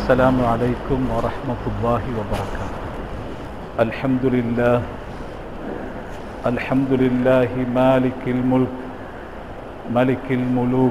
السلام عليكم ورحمة الله وبركاته الحمد لله الحمد لله مالك الملك ملك الملوك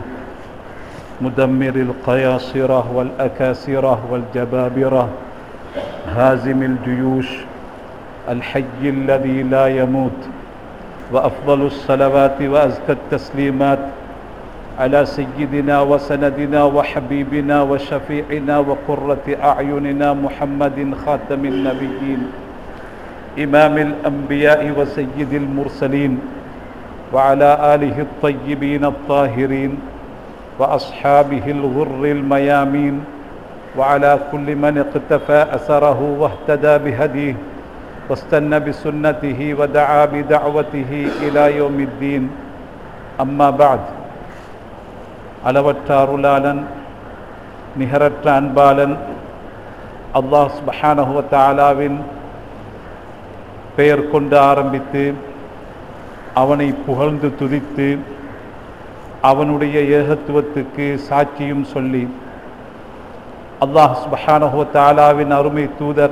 مدمر القياصرة والأكاسرة والجبابرة هازم الجيوش الحي الذي لا يموت وأفضل الصلوات وأزكى التسليمات على سيدنا وسندنا وحبيبنا وشفيعنا وقرة أعيننا محمد خاتم النبيين إمام الأنبياء وسيد المرسلين وعلى آله الطيبين الطاهرين وأصحابه الغر الميامين وعلى كل من اقتفى أثره واهتدى بهديه واستنى بسنته ودعا بدعوته إلى يوم الدين أما بعد அளவற்ற அருளாளன் நிகரற்ற அன்பாளன் அல்லாஹ் சுபஹானஹுவ தாலாவின் பெயர் கொண்டு ஆரம்பித்து அவனை புகழ்ந்து துதித்து அவனுடைய ஏகத்துவத்துக்கு சாட்சியும் சொல்லி அல்லாஹ் சுபஹானஹுவ தாலாவின் அருமை தூதர்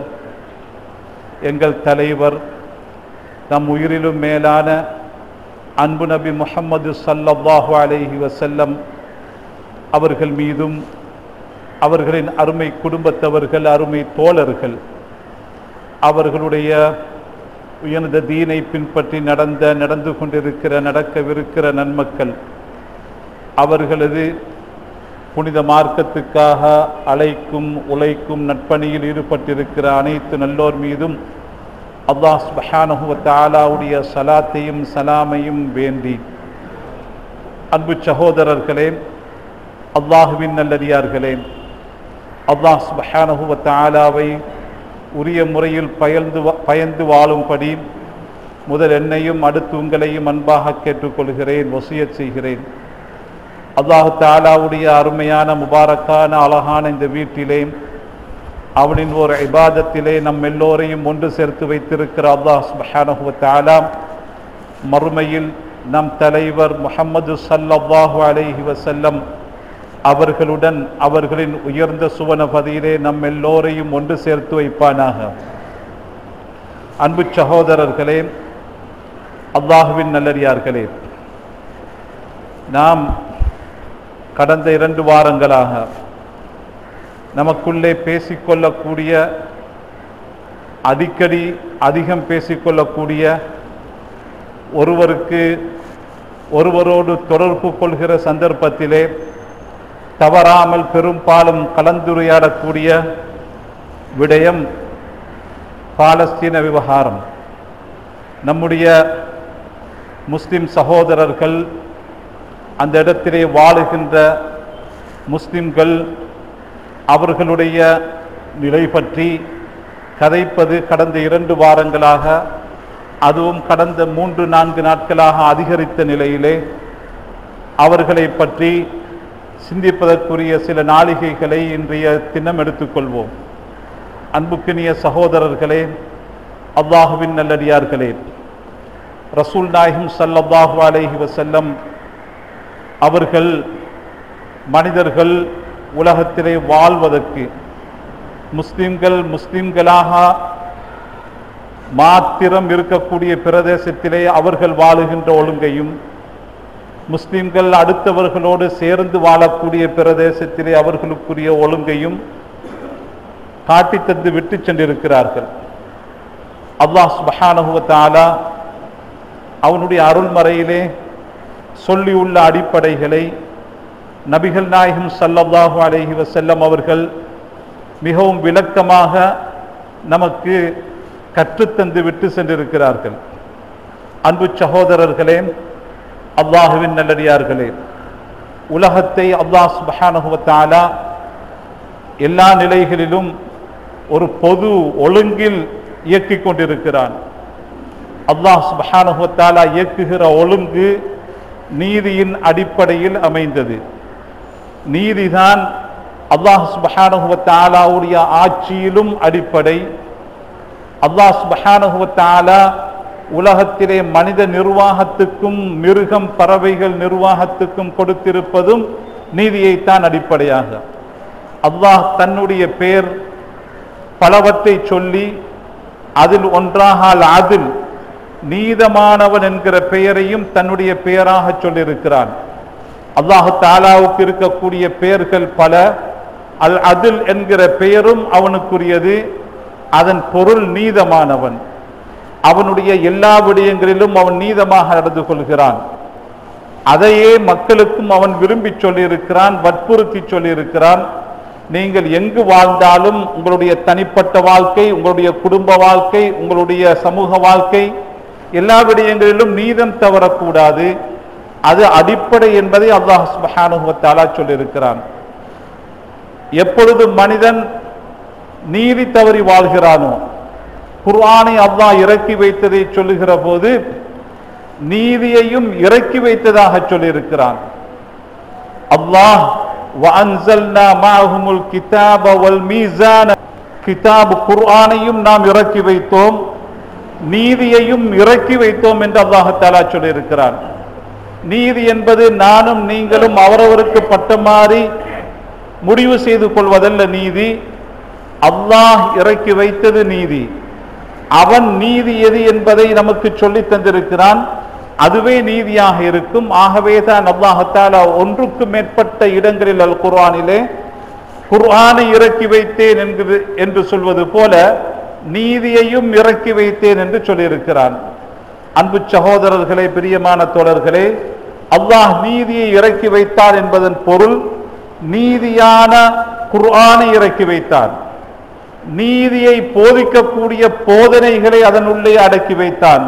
எங்கள் தலைவர் நம் உயிரிலும் மேலான அன்பு நபி முஹம்மது சல்லல்லாஹு அலைஹி வசல்லம் அவர்கள் மீதும் அவர்களின் அருமை குடும்பத்தவர்கள் அருமை தோழர்கள் அவர்களுடைய உயர்ந்த தீனை பின்பற்றி நடந்த நடந்து கொண்டிருக்கிற நடக்கவிருக்கிற நன்மக்கள் அவர்களது புனித மார்க்கத்துக்காக அழைக்கும் உழைக்கும் நட்பணியில் ஈடுபட்டிருக்கிற அனைத்து நல்லோர் மீதும் அல்லாஹ் சுபஹானஹுவ தாலாவுடைய சலாத்தையும் சலாமையும் வேண்டி அன்பு சகோதரர்களே அல்லாஹுவின் நல்லடியார்களே அல்லாஹ் சுபஹானஹுவ தாலாவை உரிய முறையில் பயந்து பயந்து வாழும்படி முதல் என்னையும் அடுத்து உங்களையும் அன்பாக கேட்டுக்கொள்கிறேன் வசியச் செய்கிறேன் அல்லாஹு தாலாவுடைய அருமையான முபாரக்கான அழகான இந்த வீட்டிலே அவனின் ஒரு இபாதத்திலே நம் எல்லோரையும் ஒன்று சேர்த்து வைத்திருக்கிற அல்லாஹ் சுபஹானஹுவ தாலா மறுமையில் நம் தலைவர் முகமது சல்லல்லாஹு அலைஹி வசல்லம் அவர்களுடன் அவர்களின் உயர்ந்த சுவனபதியிலே நம் எல்லோரையும் ஒன்று சேர்த்து வைப்பானாக அன்பு சகோதரர்களே அல்லாஹுவின் நல்லடியார்களே நாம் கடந்த இரண்டு வாரங்களாக நமக்குள்ளே பேசிக்கொள்ளக்கூடிய அடிக்கடி அதிகம் பேசிக்கொள்ளக்கூடிய ஒருவருக்கு ஒருவரோடு தொடர்பு கொள்கிற சந்தர்ப்பத்திலே தவறாமல் பெரும்பாலும் கலந்துரையாடக்கூடிய விடயம் பாலஸ்தீன விவகாரம் நம்முடைய முஸ்லிம் சகோதரர்கள் அந்த இடத்திலே வாழுகின்ற முஸ்லிம்கள் அவர்களுடைய நிலை பற்றி கதைப்பது கடந்த இரண்டு வாரங்களாக அதுவும் கடந்த மூன்று நான்கு நாட்களாக அதிகரித்த நிலையிலே அவர்களை பற்றி சிந்திப்பதற்குரிய சில நாளிகைகளை இன்றைய தினம் எடுத்துக்கொள்வோம் அன்புக்கினிய சகோதரர்களே அல்லாஹுவின் நல்லடியார்களே ரசூல் நாயகம் சல்லல்லாஹு அலைஹி வசல்லம் அவர்கள் மனிதர்கள் உலகத்திலே வாழ்வதற்கு முஸ்லிம்கள் முஸ்லிம்களாக மாத்திரம் இருக்கக்கூடிய பிரதேசத்திலே அவர்கள் வாழுகின்ற ஒழுங்கையும் முஸ்லிம்கள் அடுத்தவர்களோடு சேர்ந்து வாழக்கூடிய பிரதேசத்திலே அவர்களுக்குரிய ஒழுங்கையும் காட்டி தந்து விட்டு சென்றிருக்கிறார்கள் அல்லாஹ் சுபஹானகுவத்தாலா அவனுடைய அருள்மறையிலே சொல்லியுள்ள அடிப்படைகளை நபிகள் நாயகம் சல்லல்லாஹு அலஹி வசல்லம் அவர்கள் மிகவும் விளக்கமாக நமக்கு கற்றுத்தந்து விட்டு சென்றிருக்கிறார்கள் அன்பு சகோதரர்களே அல்லாஹுவின் நல்லடியார்களே உலகத்தை அல்லாஹ் சுபஹானுவத்தாலா எல்லா நிலைகளிலும் ஒரு பொது ஒழுங்கில் இயக்கிக் கொண்டிருக்கிறான் அல்லாஹ் சுபஹானுவத்தாலா இயக்குகிற ஒழுங்கு நீதியின் அடிப்படையில் அமைந்தது நீதிதான் அல்லாஹ் சுபஹானுவத்தாலாவுடைய ஆட்சியிலும் அடிப்படை அல்லாஹ் சுபஹானுவத்தாலா உலகத்திலே மனித நிர்வாகத்துக்கும் மிருகம் பறவைகள் நிர்வாகத்துக்கும் கொடுத்திருப்பதும் நீதியைத்தான் அடிப்படையாக அல்லாஹ் தன்னுடைய பெயர் பலவற்றை சொல்லி அதில் ஒன்றாக அல் அதில் நீதமானவன் என்கிற பெயரையும் தன்னுடைய பெயராக சொல்லியிருக்கிறான் அல்லாஹு தாலாவுக்கு இருக்கக்கூடிய பெயர்கள் பல அல் அதில் என்கிற பெயரும் அவனுக்குரியது அதன் பொருள் நீதமானவன் அவனுடைய எல்லா விடயங்களிலும் அவன் நீதமாக நடந்து கொள்கிறான் அதையே மக்களுக்கும் அவன் விரும்பி சொல்லியிருக்கிறான் வற்புறுத்தி சொல்லியிருக்கிறான் நீங்கள் எங்கு வாழ்ந்தாலும் உங்களுடைய தனிப்பட்ட வாழ்க்கை உங்களுடைய குடும்ப வாழ்க்கை உங்களுடைய சமூக வாழ்க்கை எல்லா விடயங்களிலும் நீதம் தவறக்கூடாது அது அடிப்படை என்பதை அல்லாஹ் சுபஹானுவத்தாலா சொல்லியிருக்கிறான் எப்பொழுது மனிதன் நீதி தவறி வாழ்கிறானோ குர்ஆனை அல்லாஹ் இறக்கி வைத்ததை சொல்லுகிற போது நீதியையும் இறக்கி வைத்ததாக சொல்லியிருக்கிறான் அல்லாஹ் وَأَنزَلْنَا مَعَهُمُ الْكِتَابَ وَالْمِيزَانَ கிதாப் குர்ஆனையும் நாம் இறக்கி வைத்தோம் நீதியையும் இறக்கி வைத்தோம் என்று அல்லாஹத்தாலா சொல்லியிருக்கிறான் நீதி என்பது நானும் நீங்களும் அவரவருக்கு பட்டமாறி முடிவு செய்து கொள்வதல்ல நீதி அல்லாஹ் இறக்கி வைத்தது நீதி அவன் நீதி எது என்பதை நமக்கு சொல்லி தந்திருக்கிறான் அதுவே நீதியாக இருக்கும் ஆகவே தான் அல்லாஹத்தாலா ஒன்றுக்கு மேற்பட்ட இடங்களில் அல் குர்ஆனிலே குர்ஆனை இறக்கி வைத்தேன் என்கிறது என்று சொல்வது போல நீதியையும் இறக்கி வைத்தேன் என்று சொல்லியிருக்கிறான் அன்பு சகோதரர்களே பிரியமான தோழர்களே அல்லாஹ் நீதியை இறக்கி வைத்தார் என்பதன் பொருள் நீதியான குர்ஆனை இறக்கி வைத்தான் நீதியை போதிக்கக்கூடிய போதனைகளை அதனுள்ளே அடக்கி வைத்தான்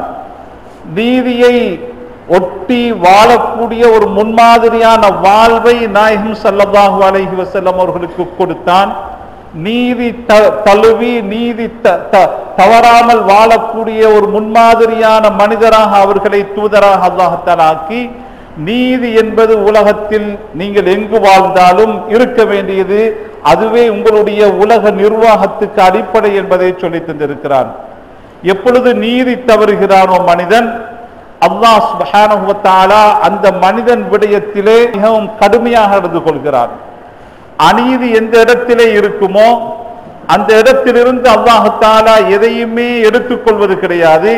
நீதியை ஒட்டி வாழக்கூடிய ஒரு முன்மாதிரியான வாழ்வை நாயகம் ஸல்லல்லாஹு அலைஹி வஸல்லம் அவர்களுக்கு கொடுத்தான் நீதி த- தழுவி நீதி த- த- தவறாமல் வாழக்கூடிய ஒரு முன்மாதிரியான மனிதராக அவர்களை தூதராக அல்லாஹத்தால் ஆக்கி நீதி என்பது உலகத்தில் நீங்கள் எங்கு வாழ்ந்தாலும் இருக்க வேண்டியது அதுவே உங்களுடைய உலக நிர்வாகத்துக்கு அடிப்படை என்பதை சொல்லி தந்திருக்கிறான் எப்பொழுது நீதி தவறுகிறானோ மனிதன் அல்லாஹ் சுப்ஹானஹு வ தஆலா அந்த மனிதன் விடயத்திலே மிகவும் கடுமையாக நடந்து கொள்கிறான் அநீதி எந்த இடத்திலே இருக்குமோ அந்த இடத்திலிருந்து அல்லாஹு தாலா எதையுமே எடுத்துக்கொள்வது கிடையாது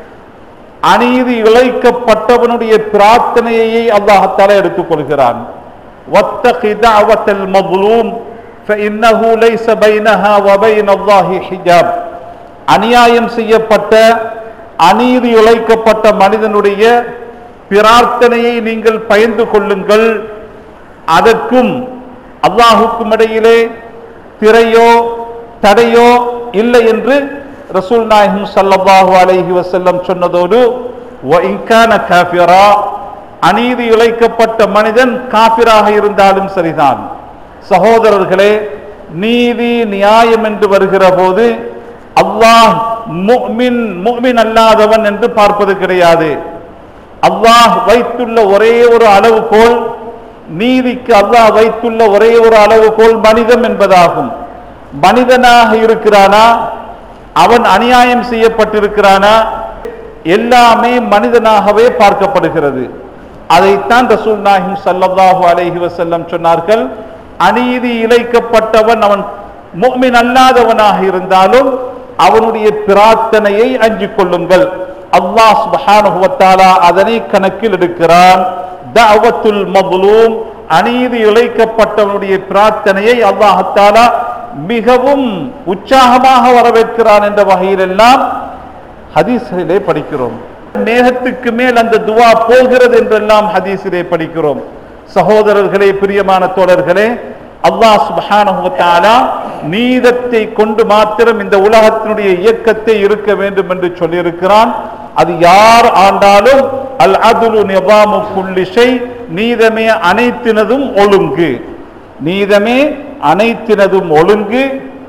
அநீதி இழைக்கப்பட்டவனுடைய பிரார்த்தனையை அல்லாஹத்தாலா எடுத்துக்கொள்கிறான் وَاتَّقِ دَعْوَةَ الْمَظْلُومِ فَإِنَّهُ لَيْسَ بَيْنَهَا وَبَيْنَ اللَّهِ حِجَابٌ அநியாயம் செய்யப்பட்ட அநீதி இழைக்கப்பட்ட மனிதனுடைய பிரார்த்தனையை நீங்கள் பயந்து கொள்ளுங்கள் அதற்கும் அல்லாஹுக்கும் இடையிலே திரையோ தடையோ இல்லை என்று ரசூல் நாயகம் ஸல்லல்லாஹு அலைஹி வஸல்லம் சொன்னதோடு "வ இன் கான காஃபிரா அநீதி இழைக்கப்பட்ட மனிதன் காபிராக இருந்தாலும் சரிதான் சகோதரர்களே நீதி நியாயம் என்று வருகிற போது அல்லாஹ் முஃமின் முஃமின் அல்லாதவன் என்று பார்ப்பது கிடையாது அல்லாஹ் வைத்துள்ள ஒரே ஒரு அளவுகோல் நீதிக்கு அல்லாஹ் வைத்துள்ள ஒரே ஒரு அளவுகோல் மனிதம் என்பதாகும் மனிதனாக இருக்கிறானா அவன் அநியாயம் செய்யப்பட்டிருக்கிறானா எல்லாமே மனிதனாகவே பார்க்கப்படுகிறது அதைத்தான் ரசூல் நாஹிம் ஸல்லல்லாஹு அலைஹி வஸல்லம் சொன்னார்கள் அநீதி இழைக்கப்பட்டவன் அவன் முஃமின் அல்லாதவனாக இருந்தாலும் அவனுடைய பிரார்த்தனையை அஞ்சிக் கொள்ளுங்கள் அல்லாஹ் சுப்ஹானஹு வ தஆலா அதனை கணக்கில் எடுக்கிறான் தஅவத்துல் மظ்லூம் அநீதி இழைக்கப்பட்டவனுடைய பிரார்த்தனையை அல்லாஹ் தஆலா மிகவும் உற்சாகமாக வரவேற்கிறான் என்ற வகையிலெல்லாம் ஹதீஸிலே படிக்கிறோம் மேகத்துக்கு மேல் அந்த துவா போகிறது என்றெல்லாம் ஹதீஸிலே படிக்கிறோம் சகோதரர்களே பிரியமான தோழர்களே அல்லாஹ் சுப்ஹானஹு வ தஆலா நீதத்தை கொண்டு மாத்திரம் இந்த உலகத்தினுடைய இயக்கத்தை இருக்க வேண்டும் என்று சொல்லியிருக்கிறான் அது யார் ஆண்டாலும் அல் அதுலு நிபாமு குல்லி ஷை நீதமே அனைத்தினதும் ஒழுங்கு நீதமே அனைத்தினதும் ஒழுங்கு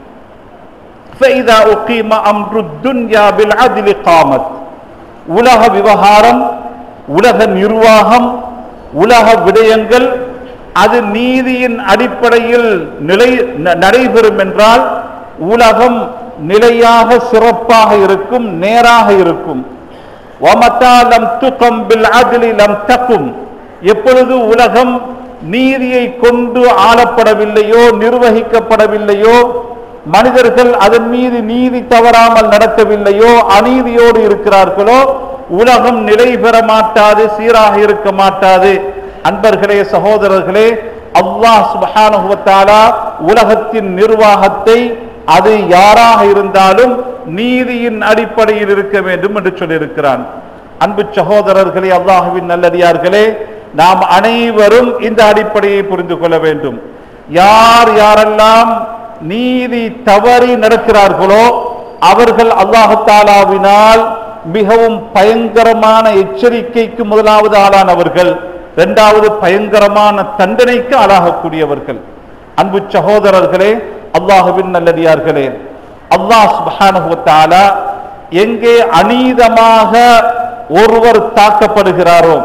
فإذا أقيم أمر الدنيا بالعدل قامت உலக விவகாரம் உலக நிர்வாகம் உலக விடயங்கள் அது நீதியின் அடிப்படையில் நிலை ந- நடைபெறும் என்றால் உலகம் நிலையாக சிறப்பாக இருக்கும் நேராக இருக்கும் وَمَتَى لَمْ تُقَمْ بِالْعَدْلِ لَمْ تَقُمْ எப்பொழுது உலகம் நீதியை கொண்டு ஆளப்படவில்லையோ நிர்வகிக்கப்படவில்லையோ மனிதர்கள் அதன் மீது நீதி தவறாமல் நடக்கவில்லையோ அநீதியோடு இருக்கிறார்களோ உலகம் நிலை பெற மாட்டாது சீராக இருக்க மாட்டாது அன்பர்களே சகோதரர்களே அல்லாஹ் சுப்ஹானஹு வ தஆலா உலகத்தின் நிர்வாகத்தை அது யாராக இருந்தாலும் நீதியின் அடிப்படையில் இருக்க வேண்டும் என்று சொல்லியிருக்கிறான் அன்பு சகோதரர்களே அல்லாஹுவின் நல்லடியார்களே நாம் அனைவரும் இந்த அடிப்படையை புரிந்து கொள்ள வேண்டும் யார் யாரெல்லாம் நீதி தவறி நடக்கிறார்களோ அவர்கள் அல்லாஹு தாலாவினால் மிகவும் பயங்கரமான எச்சரிக்கைக்கு முதலாவது ஆளானவர்கள் இரண்டாவது பயங்கரமான தண்டனைக்கு ஆளாகக்கூடியவர்கள் அன்பு சகோதரர்களே அல்லாஹுவின் நல்லடியார்களே அல்லாஹ் சுப்ஹானஹு வ தஆலா எங்கே அநீதமாக ஒருவர் தாக்கப்படுகிறாரோ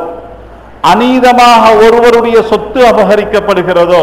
அநீதமாக ஒருவருடைய சொத்து அபகரிக்கப்படுகிறதோ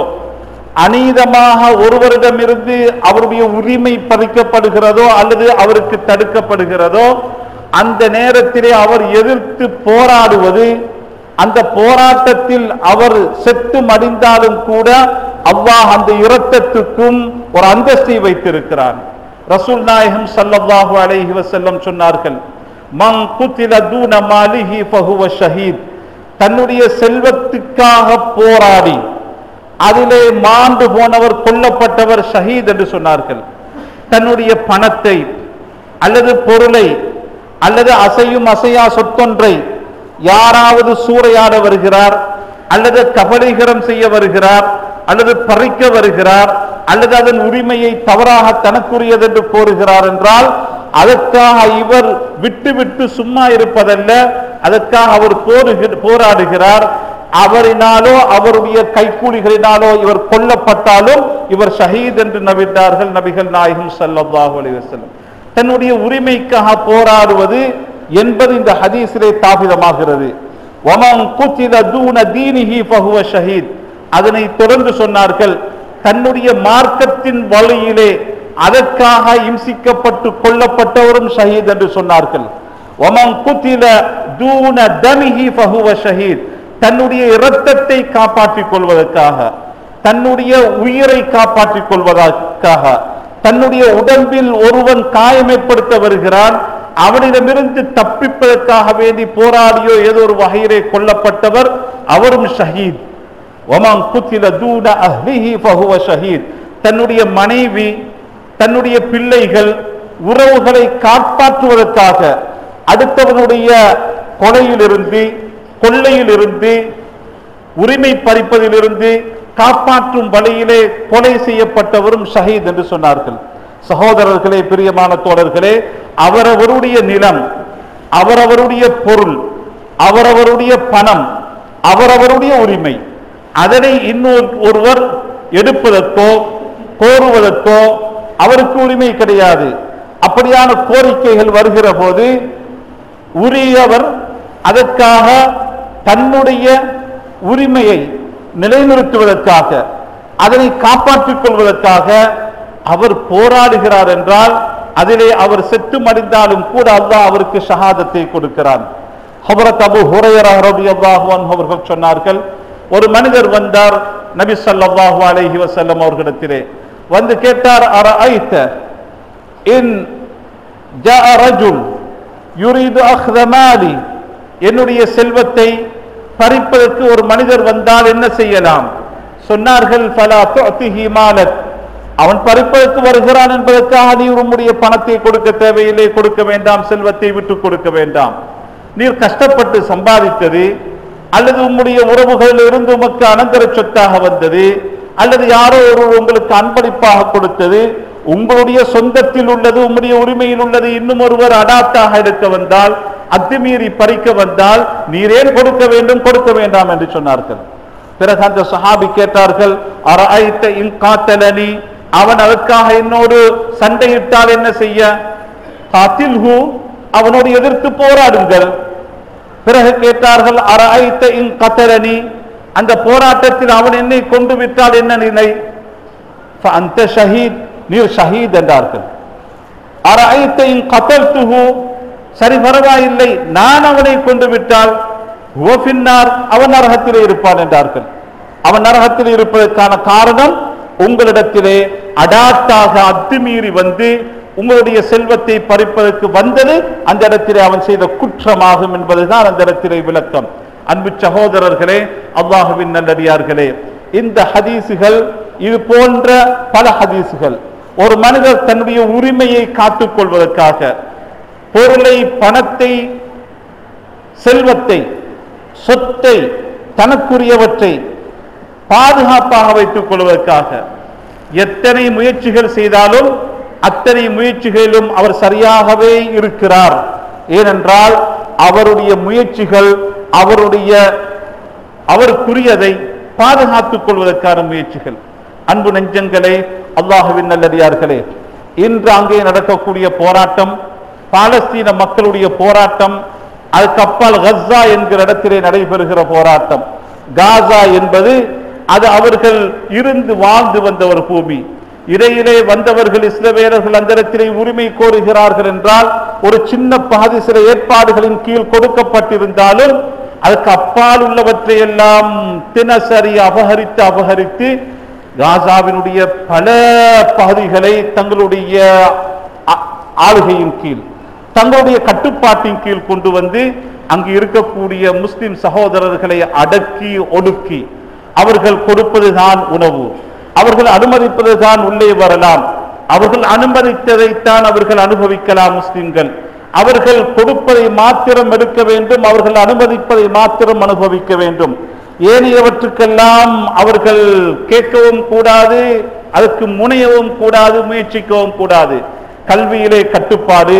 அநீதமாக ஒருவரிடமிருந்து அவருடைய உரிமை பறிக்கப்படுகிறதோ அல்லது அவருக்கு தடுக்கப்படுகிறதோ அந்த நேரத்திலே அவர் எதிர்த்து போராடுவது அந்த போராட்டத்தில் அவர் செத்து மடிந்தாலும் கூட அல்லாஹ் அந்த இரத்தத்துக்கும் ஒரு அந்தஸ்தை வைத்திருக்கிறான் ரசூல் நாயகம் ஸல்லல்லாஹு அலைஹி வஸல்லம் சொன்னார்கள் மன் குத்தில தூன மாலிஹி ஃபஹுவ ஷஹீத் தன்னுடைய செல்வத்துக்காக போராடி அதிலே மாண்டு போனவர் கொல்லப்பட்டவர் ஷஹீத் என்று சொன்னார்கள் தன்னுடைய பணத்தை அல்லது பொருளை அல்லது அசையும் அசையா சொத்தொன்றை யாராவது சூறையாட வருகிறார் அல்லது கபலீகரம் செய்ய வருகிறார் அல்லது பறிக்க வருகிறார் அல்லது அதன் உரிமையை தவறாக தனக்குரியது என்று கோருகிறார் என்றால் அதற்காக இவர் விட்டு விட்டு சும்மா இருப்பதல்ல அதற்காக அவர் போருகி- போராடுகிறார் அவரினாலோ அவருடைய கைக்கூலிகளினாலோ இவர் கொல்லப்பட்டாலும் இவர் ஷஹீத் என்று நபித்தார்கள் நபிகள் நாயகம் ஸல்லல்லாஹு அலைஹி வஸல்லம் தன்னுடைய உரிமைக்காக போராடுவது என்பது இந்த ஹதீஸிலே தாபிதமாகிறது வமன் குத்தில தூன தீனிஹி ஃபஹுவ ஷஹீத் அதனை தொடர்ந்து சொன்னார்கள் தன்னுடைய மார்க்கத்தின் வழியிலே அதற்காக இம்சிக்கப்பட்டு கொல்லப்பட்டவரும் ஷஹீத் என்று சொன்னார்கள் வமன் குத்தில தூன தமிஹி ஃபஹுவ ஷஹீத் தன்னுடைய இரத்தத்தை காப்பாற்றிக் கொள்வதற்காக தன்னுடைய உயிரை காப்பாற்றிக் கொள்வதற்காக தன்னுடைய உடம்பில் ஒருவன் காயமைப்படுத்த வருகிறான் அவனிடமிருந்து தப்பிப்பதற்காக வேண்டி போராடியோ ஏதோ ஒரு வகையிலே கொல்லப்பட்டவர் அவரும் ஷஹீத் ஒமான் குத்தில தூன அஹ்லிஹி ஃபஹுவ ஷஹீத் தன்னுடைய மனைவி தன்னுடைய பிள்ளைகள் உறவுகளை காப்பாற்றுவதற்காக அடுத்தவனுடைய கொலையிலிருந்து கொள்ளையிலிருந்து உரிமை பறிப்பதிலிருந்து காப்பாற்றும் வழியிலே கொலை செய்யப்பட்டவரும் ஷஹீத் என்று சொன்னார்கள் சகோதரர்களே பிரியமான தோழர்களே அவரவருடைய நிலம் அவரவருடைய பொருள் அவரவருடைய பணம் அவரவருடைய உரிமை அதனை இன்னொரு ஒருவர் எடுப்பதற்கோ கோருவதற்கோ அவருக்கு உரிமை கிடையாது அப்படியான கோரிக்கைகள் வருகிற போது உரியவர் அதற்காக தன்னுடைய உரிமையை நிலைநிறுத்துவதற்காக அதனை காப்பாற்றிக் கொள்வதற்காக அவர் போராடுகிறார் என்றால் அதிலே அவர் செத்து மடிந்தாலும் கூட அல்லாஹ் அவருக்கு ஷஹாதத்தை கொடுக்கிறான் ஹபரத் அபு ஹுரையரா ரலியல்லாஹு அன்ஹு அவர்கள் சொன்னார்கள் ஒரு மனிதர் வந்தார் நபி ஸல்லல்லாஹு அலைஹி வஸல்லம் அவர்களிடத்திலே வந்து கேட்டார் அரஐத இன் ஜாஅ ரஜுல் யுரீது அக்த மாலி என்னுடைய செல்வத்தை பறிப்பதற்கு ஒரு மனிதர் வந்தால் என்ன செய்யலாம் சொன்னார்கள் ஃபலா துஅதிஹி மாலக் அவன் பறிப்பதற்கு வருகிறான் என்பதற்காக நீ உம்முடைய பணத்தை கொடுக்க தேவையில்லை கொடுக்க வேண்டாம் செல்வத்தை விட்டு கொடுக்க வேண்டாம் நீர் கஷ்டப்பட்டு சம்பாதித்தது அல்லது உம்முடைய உறவுகளில் இருந்து உமக்கு அனந்தர சொத்தாக வந்தது அல்லது யாரோ ஒருவர் உங்களுக்கு அன்பளிப்பாக கொடுத்தது உங்களுடைய சொந்தத்தில் உள்ளது உம்முடைய உரிமையில் உள்ளது இன்னும் ஒருவர் அடாத்தாக எடுக்க வந்தால் அத்துமீறி பறிக்க வந்தால் நீரேன் கொடுக்க வேண்டும் கொடுக்க வேண்டாம் என்று சொன்னார்கள் பிறகு அந்த சஹாபி கேட்டார்கள் அரஐத்த இன் காத்தலனி அவன் அதற்காக என்னோடு சண்டையிட்டால் என்ன செய்ய காத்தில்ஹு அவனோடு எதிர்த்து போராடுங்கள் பிறகு கேட்டார்கள் அரஐத்த இன் கத்தலனி அந்த போராட்டத்தில் அவன் என்னை கொண்டு விட்டால் என்ன நிலை அந்த ஷஹீத் நீர் ஷஹீத் என்றார்கள் அரஐத்த இன் கத்தல்துஹு சரி பரவாயில்லை நான் அவனை கொண்டு விட்டால் ஓபின்னார் அவன் நரகத்திலே இருப்பான் என்றார்கள் அவன் நரகத்தில் இருப்பதற்கான காரணம் உங்களிடத்திலே அடாத்தாக அத்துமீறி வந்து உங்களுடைய செல்வத்தை பறிப்பதற்கு வந்தது அந்த இடத்திலே அவன் செய்த குற்றமாகும் என்பதுதான் அந்த இடத்திலே விளக்கம் அன்பு சகோதரர்களே அல்லாஹுவின் நல்லடியார்களே இந்த ஹதீசுகள் இது போன்ற பல ஹதீசுகள் ஒரு மனிதர் தன்னுடைய உரிமையை காத்துக் கொள்வதற்காக பொருளை பணத்தை செல்வத்தை சொத்தை தனக்குரியவற்றை பாதுகாப்பாக வைத்துக் கொள்வதற்காக எத்தனை முயற்சிகள் செய்தாலும் அத்தனை முயற்சிகளிலும் அவர் சரியாகவே இருக்கிறார் ஏனென்றால் அவருடைய முயற்சிகள் அவருடைய அவருக்குரியதை பாதுகாத்துக் கொள்வதற்கான முயற்சிகள் அன்பு நெஞ்சங்களே அல்லாஹுவின் நல்லடியார்களே இன்று அங்கே நடக்கக்கூடிய போராட்டம் பாலஸ்தீன மக்களுடைய போராட்டம் அதுக்கு அப்பால் கஸ்ஸா என்கிற இடத்திலே நடைபெறுகிற போராட்டம் காசா என்பது அது அவர்கள் இருந்து வாழ்ந்து வந்த ஒரு பூமி இடையிலே வந்தவர்கள் இஸ்ரவேலர்கள் அந்த இடத்திலே உரிமை கோருகிறார்கள் என்றால் ஒரு சின்ன பாதி சில ஏற்பாடுகளின் கீழ் கொடுக்கப்பட்டிருந்தாலும் அதுக்கு அப்பால் உள்ளவற்றை எல்லாம் தினசரி அபகரித்து அபகரித்து காசாவினுடைய பல பகுதிகளை தங்களுடைய ஆ- ஆளுகையின் கீழ் தங்களுடைய கட்டுப்பாட்டின் கீழ் கொண்டு வந்து அங்கு இருக்கக்கூடிய முஸ்லிம் சகோதரர்களை அடக்கி ஒடுக்கி அவர்கள் கொடுப்பதுதான் உணவு அவர்கள் அனுமதிப்பதுதான் உள்ளே வரலாம் அவர்கள் அனுமதித்ததைத்தான் அவர்கள் அனுபவிக்கலாம் முஸ்லிம்கள் அவர்கள் கொடுப்பதை மாத்திரம் எடுக்க வேண்டும் அவர்கள் அனுமதிப்பதை மாத்திரம் அனுபவிக்க வேண்டும் ஏனையவற்றுக்கெல்லாம் அவர்கள் கேட்கவும் கூடாது அதற்கு முனையவும் கூடாது முயற்சிக்கவும் கூடாது கல்வியிலே கட்டுப்பாடு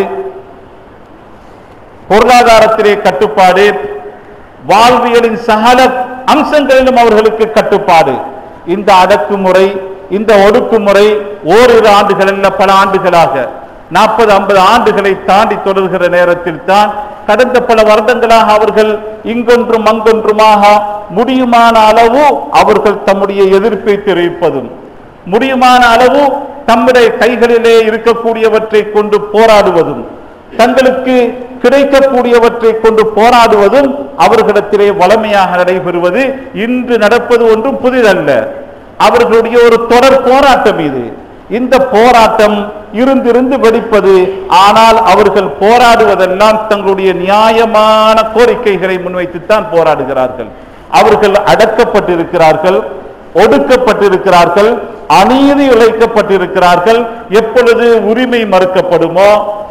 பொருளாதாரத்திலே கட்டுப்பாடு வாழ்வியலின் சகல அம்சங்களிலும் அவர்களுக்கு கட்டுப்பாடு இந்த அடக்குமுறை இந்த ஒடுக்குமுறை ஓரிரு ஆண்டுகள் அல்ல பல ஆண்டுகளாக நாற்பது ஐம்பது ஆண்டுகளை தாண்டி தொடர்கிற நேரத்தில் தான் கடந்த பல வருடங்களாக அவர்கள் இங்கொன்றும் அங்கொன்றுமாக முடியுமான அளவு அவர்கள் தம்முடைய எதிர்ப்பை தெரிவிப்பதும் முடியுமான அளவு தம்முடைய கைகளிலே இருக்கக்கூடியவற்றை கொண்டு போராடுவதும் தங்களுக்கு கிடைக்கக்கூடியவற்றை கொண்டு போராடுவதும் அவர்களிடத்திலே வளமையாக நடைபெறுவது இன்று நடப்பது ஒன்றும் புதிதல்ல அவர்களுடைய ஒரு தொடர் போராட்டம் இது இந்த போராட்டம் இருந்திருந்து வெடிப்பது ஆனால் அவர்கள் போராடுவதெல்லாம் தங்களுடைய நியாயமான கோரிக்கைகளை முன்வைத்துத்தான் போராடுகிறார்கள் அவர்கள் அடக்கப்பட்டிருக்கிறார்கள் ஒடுக்கப்பட்டிருக்கிறார்கள் அநீதி இழைக்கப்பட்டிருக்கிறார்கள் எப்பொழுது உரிமை மறுக்கப்படுமோ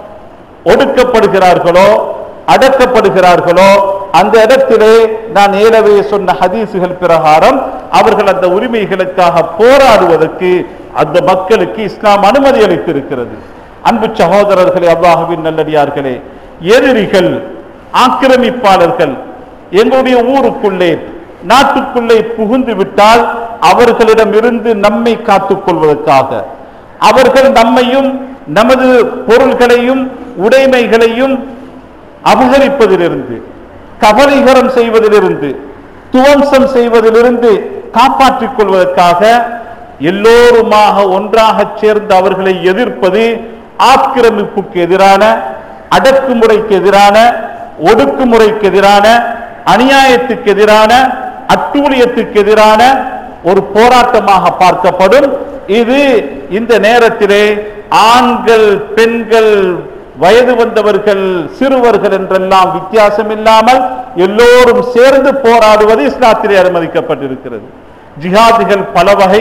ஒடுக்கப்படுகிறார்களோ அடக்கப்படுகிறார்களோ அந்த இடத்திலே நான் ஏலவே சொன்ன ஹதீசுகள் பிரகாரம் அவர்கள் அந்த உரிமைகளுக்காக போராடுவதற்கு அந்த மக்களுக்கு இஸ்லாம் அனுமதி அளித்திருக்கிறது அன்பு சகோதரர்களே அல்லாஹுவின் நல்லடியார்களே எதிரிகள் ஆக்கிரமிப்பாளர்கள் எங்களுடைய ஊருக்குள்ளே நாட்டுக்குள்ளே புகுந்து விட்டால் அவர்களிடமிருந்து நம்மை காத்துக் கொள்வதற்காக அவர்கள் நம்மையும் நமது பொருள்களையும் உடைமைகளையும் அபகரிப்பதிலிருந்து கபலீகரம் செய்வதிலிருந்து துவம்சம் செய்வதிலிருந்து காப்பாற்றிக் கொள்வதற்காக எல்லோருமாக ஒன்றாக சேர்ந்து அவர்களை எதிர்ப்பது ஆக்கிரமிப்புக்கு எதிரான அடக்குமுறைக்கு எதிரான ஒடுக்குமுறைக்கு எதிரான அநியாயத்துக்கு எதிரான அட்டூழியத்துக்கு எதிரான ஒரு போராட்டமாக பார்க்கப்படும் இது இந்த நேரத்திலே ஆண்கள் பெண்கள் வயது வந்தவர்கள் சிறுவர்கள் என்றெல்லாம் வித்தியாசம் இல்லாமல் எல்லோரும் சேர்ந்து போராடுவது இஸ்லாத்திலே அனுமதிக்கப்பட்டிருக்கிறது ஜிஹாதுகள் பல வகை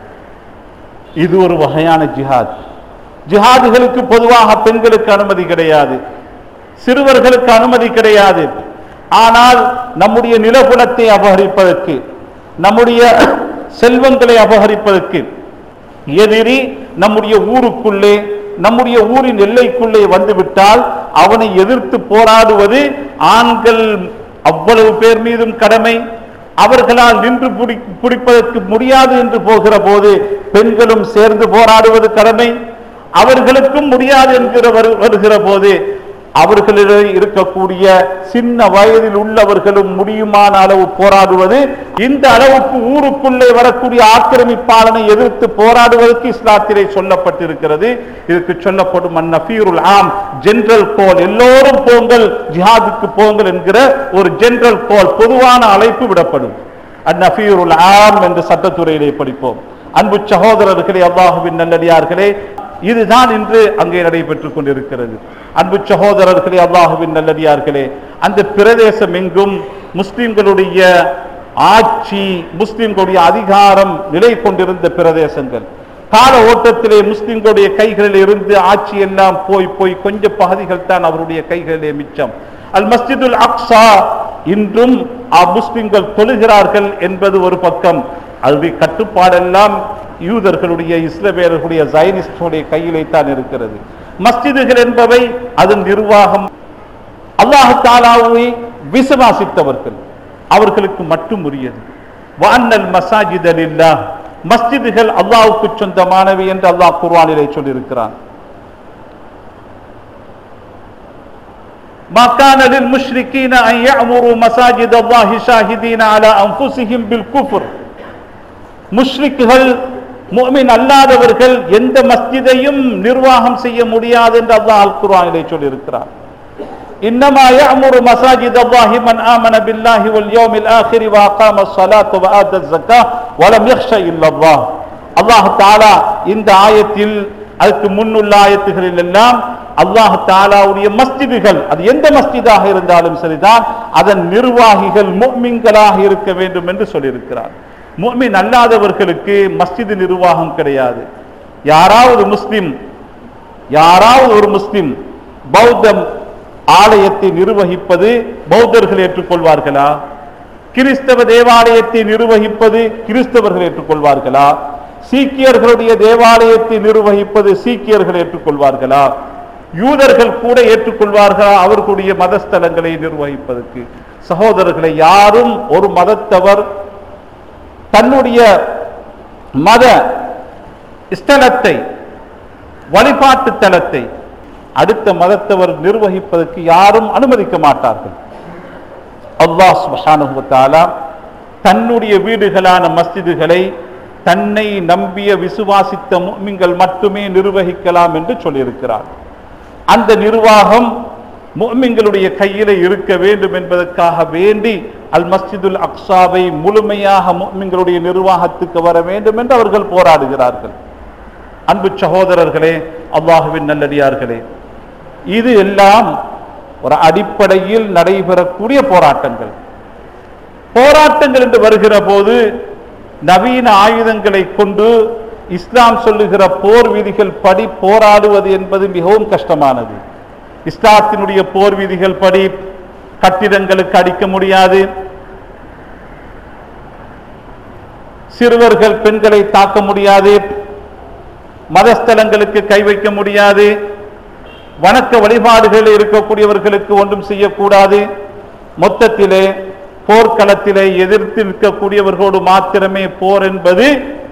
இது ஒரு வகையான ஜிஹாத் ஜிஹாதுகளுக்கு பொதுவாக பெண்களுக்கு அனுமதி கிடையாது சிறுவர்களுக்கு அனுமதி கிடையாது ஆனால் நம்முடைய நிலகுலத்தை அபகரிப்பதற்கு நம்முடைய செல்வங்களை அபகரிப்பதற்கு எதிரி நம்முடைய ஊருக்குள்ளே நம்முடைய ஊரின் எல்லைக்குள்ளே வந்துவிட்டால் அவனை எதிர்த்து போராடுவது ஆண்கள் அவ்வளவு பேர் மீதும் கடமை அவர்களால் நின்று பிடி பிடிப்பதற்கு முடியாது என்று போகிற போது பெண்களும் சேர்ந்து போராடுவது கடமை அவர்களுக்கும் முடியாது என்கிற வரு- வருகிற போது அவர்களிடம் இருக்கக்கூடிய சின்ன வயதில் உள்ளவர்களும் முடியுமான அளவு போராடுவது இந்த அளவுக்கு ஊருக்குள்ளே வரக்கூடிய ஆக்கிரமிப்பாளனை எதிர்த்து போராடுவதற்கு இஸ்லாத்திலே சொல்லப்பட்டிருக்கிறது இதுக்கு சொல்லப்படும் அந்நஃபீருல் ஆம் ஜெனரல் கோல் எல்லோரும் போங்கள் ஜிஹாதுக்கு போங்கள் என்கிற ஒரு ஜெனரல் கோல் பொதுவான அழைப்பு விடப்படும் அந்நஃபீருல் ஆம் என்று சட்டத்துறையிலே படிப்போம் அன்பு சகோதரர்களே அல்லாஹுவின் நல்லடியார்களே இதுதான் இன்று அங்கே நடைபெற்றுக் கொண்டிருக்கிறது அன்பு சகோதரர்களே அல்லாஹுவின் நல்லடியார்களே அந்த பிரதேசம் எங்கும் முஸ்லிம்களுடைய ஆட்சி முஸ்லிம்களுடைய அதிகாரம் நிலை கொண்டிருந்த பிரதேசங்கள் கால ஓட்டத்திலே முஸ்லிம்களுடைய கைகளில் இருந்து ஆட்சி எல்லாம் போய் போய் கொஞ்ச பகுதிகள் தான் அவருடைய கைகளிலே மிச்சம் அல் மஸ்ஜிதுல் அக்ஸா இன்றும் முஸ்லிம்கள் தொழுகிறார்கள் என்பது ஒரு பக்கம் அதனுடைய கட்டுப்பாடெல்லாம் யூதர்களுடைய இஸ்லவேலர்களுடைய ஜைனிஸ்டுடைய கையிலே தான் இருக்கிறது மஸ்ஜிதுகள் என்பவை அதன் நிர்வாகம் அல்லாஹு தாலாவை விசுவாசித்தவர்கள் அவர்களுக்கு மட்டும் உரியது வான்னல் மசாஜிதலில்லா மஸ்ஜிதுகள் அல்லாஹ்வுக்கு சொந்தமானவை என்று அல்லாஹ் குர்ஆனிலே சொல்லியிருக்கிறான் ما كان للمشركين أن يعمروا مساجد الله شاهدين على أنفسهم بالكفر முஷ்ரிக்குகள் முஃமின் அல்லாதவர்கள் எந்த மஸ்ஜிதையும் நிர்வாகம் செய்ய முடியாது என்று அல்லாஹ் அல் குர்ஆனிலே சொல்லியிருக்கிறார் إنما يعمر مساجد الله من آمن بالله واليوم الآخر وأقام الصلاة وآتى الزكاة ولم يخش إلا الله அல்லாஹ் தாலா இந்த ஆயத்தில் அதுக்கு முன்னுள்ள ஆயத்துகளில் எல்லாம் அல்லாஹ் தாலாவுடைய மஸ்ஜிதுகள் அது எந்த மஸ்ஜிதாக இருந்தாலும் சரிதான் அதன் நிர்வாகிகள் முஃமின்களாக இருக்க வேண்டும் என்று சொல்லியிருக்கிறார் முஃமின் அல்லாதவர்களுக்கு மஸ்ஜிது நிர்வாகம் கிடையாது யாராவது முஸ்லிம் யாராவது ஒரு முஸ்லிம் பௌத்தம் ஆலயத்தை நிர்வகிப்பது பௌத்தர்கள் ஏற்றுக்கொள்வார்களா கிறிஸ்தவ தேவாலயத்தை நிர்வகிப்பது கிறிஸ்தவர்கள் ஏற்றுக்கொள்வார்களா சீக்கியர்களுடைய தேவாலயத்தை நிர்வகிப்பது சீக்கியர்கள் ஏற்றுக்கொள்வார்களா யூதர்கள் கூட ஏற்றுக்கொள்வார்களா அவர்களுடைய மதஸ்தலங்களை நிர்வகிப்பதற்கு சகோதரர்களை யாரும் ஒரு மதத்தவர் தன்னுடைய மத ஸ்தலத்தை வழிபாட்டு தலத்தை அடுத்த மதத்தவர் நிர்வகிப்பதற்கு யாரும் அனுமதிக்க மாட்டார்கள் அல்லாஹ் சுப்ஹானஹு வ தஆலா தன்னுடைய வீடுகளான மஸ்ஜிதுகளை தன்னை நம்பிய விசுவாசித்த முஃமின்கள் மட்டுமே நிர்வகிக்கலாம் என்று சொல்லியிருக்கிறார் அந்த நிர்வாகம் முஃமின்களுடைய கையிலே இருக்க வேண்டும் என்பதற்காக வேண்டி அல் மஸ்ஜிதுல் அக்ஸாவை முழுமையாக முஃமின்களுடைய நிர்வாகத்துக்கு வர வேண்டும் என்று அவர்கள் போராடுகிறார்கள் அன்பு சகோதரர்களே அல்லாஹுவின் நல்லடியார்களே இது எல்லாம் ஒரு அடிப்படையில் நடைபெறக்கூடிய போராட்டங்கள் போராட்டங்கள் என்று வருகிற போது நவீன ஆயுதங்களை கொண்டு இஸ்லாம் சொல்லுகிற போர் விதிகள் படி போராடுவது என்பது மிகவும் கஷ்டமானது இஸ்லாத்தினுடைய போர் விதிகள் படி கட்டிடங்களுக்கு அடிக்க முடியாது சிறுவர்கள் பெண்களை தாக்க முடியாது மதஸ்தலங்களுக்கு கை வைக்க முடியாது வணக்க வழிபாடுகளில் இருக்கக்கூடியவர்களுக்கு ஒன்றும் செய்யக்கூடாது மொத்தத்திலே போர்க்களத்திலே எதிர்த்து நிற்கக்கூடியவர்களோடு மாத்திரமே போர் என்பது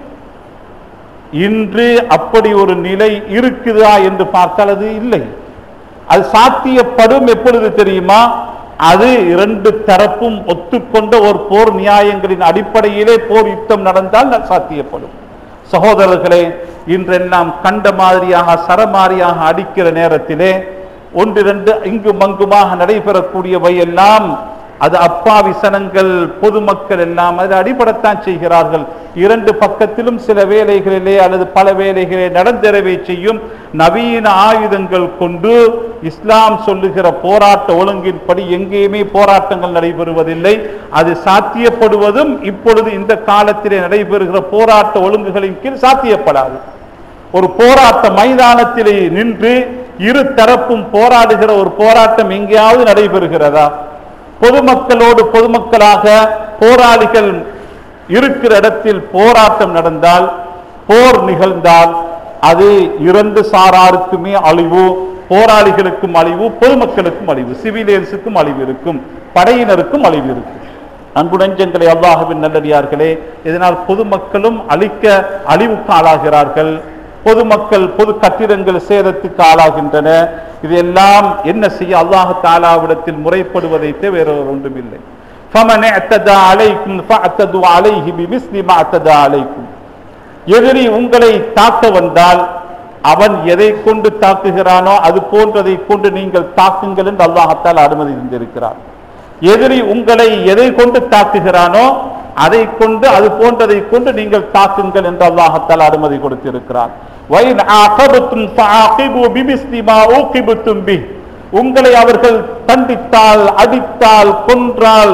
இன்று அப்படி ஒரு நிலை இருக்குதா என்று பார்த்தால் அது இல்லை அது சாத்தியப்படும் எப்பொழுது தெரியுமா அது இரண்டு தரப்பும் ஒத்துக்கொண்ட ஒரு போர் நியாயங்களின் அடிப்படையிலே போர் யுத்தம் நடந்தால் அது சாத்தியப்படும் சகோதரர்களே இன்றெல்லாம் கண்ட மாதிரியாக சரமாரியாக அடிக்கிற நேரத்திலே ஒன்றிரண்டு இங்கும் அங்குமாக நடைபெறக்கூடியவை எல்லாம் அது அப்பாவி சனங்கள் பொதுமக்கள் எல்லாம் அதில் அடிபடத்தான் செய்கிறார்கள் இரண்டு பக்கத்திலும் சில வேலைகளிலே அல்லது பல வேலைகளிலே நடந்தேறவே செய்யும் நவீன ஆயுதங்கள் கொண்டு இஸ்லாம் சொல்லுகிற போராட்ட ஒழுங்கின்படி எங்கேயுமே போராட்டங்கள் நடைபெறுவதில்லை அது சாத்தியப்படுவதும் இப்பொழுது இந்த காலத்திலே நடைபெறுகிற போராட்ட ஒழுங்குகளின் கீழ் சாத்தியப்படாது ஒரு போராட்ட மைதானத்திலே நின்று இரு தரப்பும் போராடுகிற ஒரு போராட்டம் எங்கேயாவது நடைபெறுகிறதா பொதுமக்களோடு பொதுமக்களாக போராளிகள் இருக்கிற இடத்தில் போராட்டம் நடந்தால் போர் நிகழ்ந்தால் அது இரண்டு சாராருக்குமே அழிவு போராளிகளுக்கும் அழிவு பொதுமக்களுக்கும் அழிவு சிவிலியன்ஸுக்கும் அழிவு இருக்கும் படையினருக்கும் அழிவு இருக்கும் அன்பு நெஞ்சங்களை அல்லாஹுவின் நல்லடியார்களே இதனால் பொதுமக்களும் அழிக்க அழிவுக்கு ஆளாகிறார்கள் பொதுமக்கள் பொது கட்டிடங்கள் சேதத்துக்கு ஆளாகின்றன இதெல்லாம் என்ன செய்ய அல்லாஹ் தாலாவிடத்தில் முறைப்படுவதை தவிர வேறு ஒன்றுமில்லை فَمَنِ اعْتَدَى عَلَيْكُمْ فَاعْتَدُوا عَلَيْهِ بِمِثْلِ مَا اعْتَدَى عَلَيْكُمْ எதிரி உங்களை தாக்க வந்தால் அவன் எதை கொண்டு தாக்குகிறானோ அது போன்றதை கொண்டு நீங்கள் தாக்குங்கள் என்று அல்லாஹத்தால் அனுமதி தந்திருக்கிறார் எதிரி உங்களை எதை கொண்டு தாக்குகிறானோ அதை கொண்டு அது போன்றதை கொண்டு நீங்கள் தாக்குங்கள் என்று அல்லாஹத்தால் அனுமதி கொடுத்திருக்கிறார் وَإِنْ عَاقَبْتُمْ فَعَاقِبُوا بِمِثْلِ مَا عُوقِبْتُمْ بِهِ உங்களை அவர்கள் தண்டித்தால் அடித்தால் கொன்றால்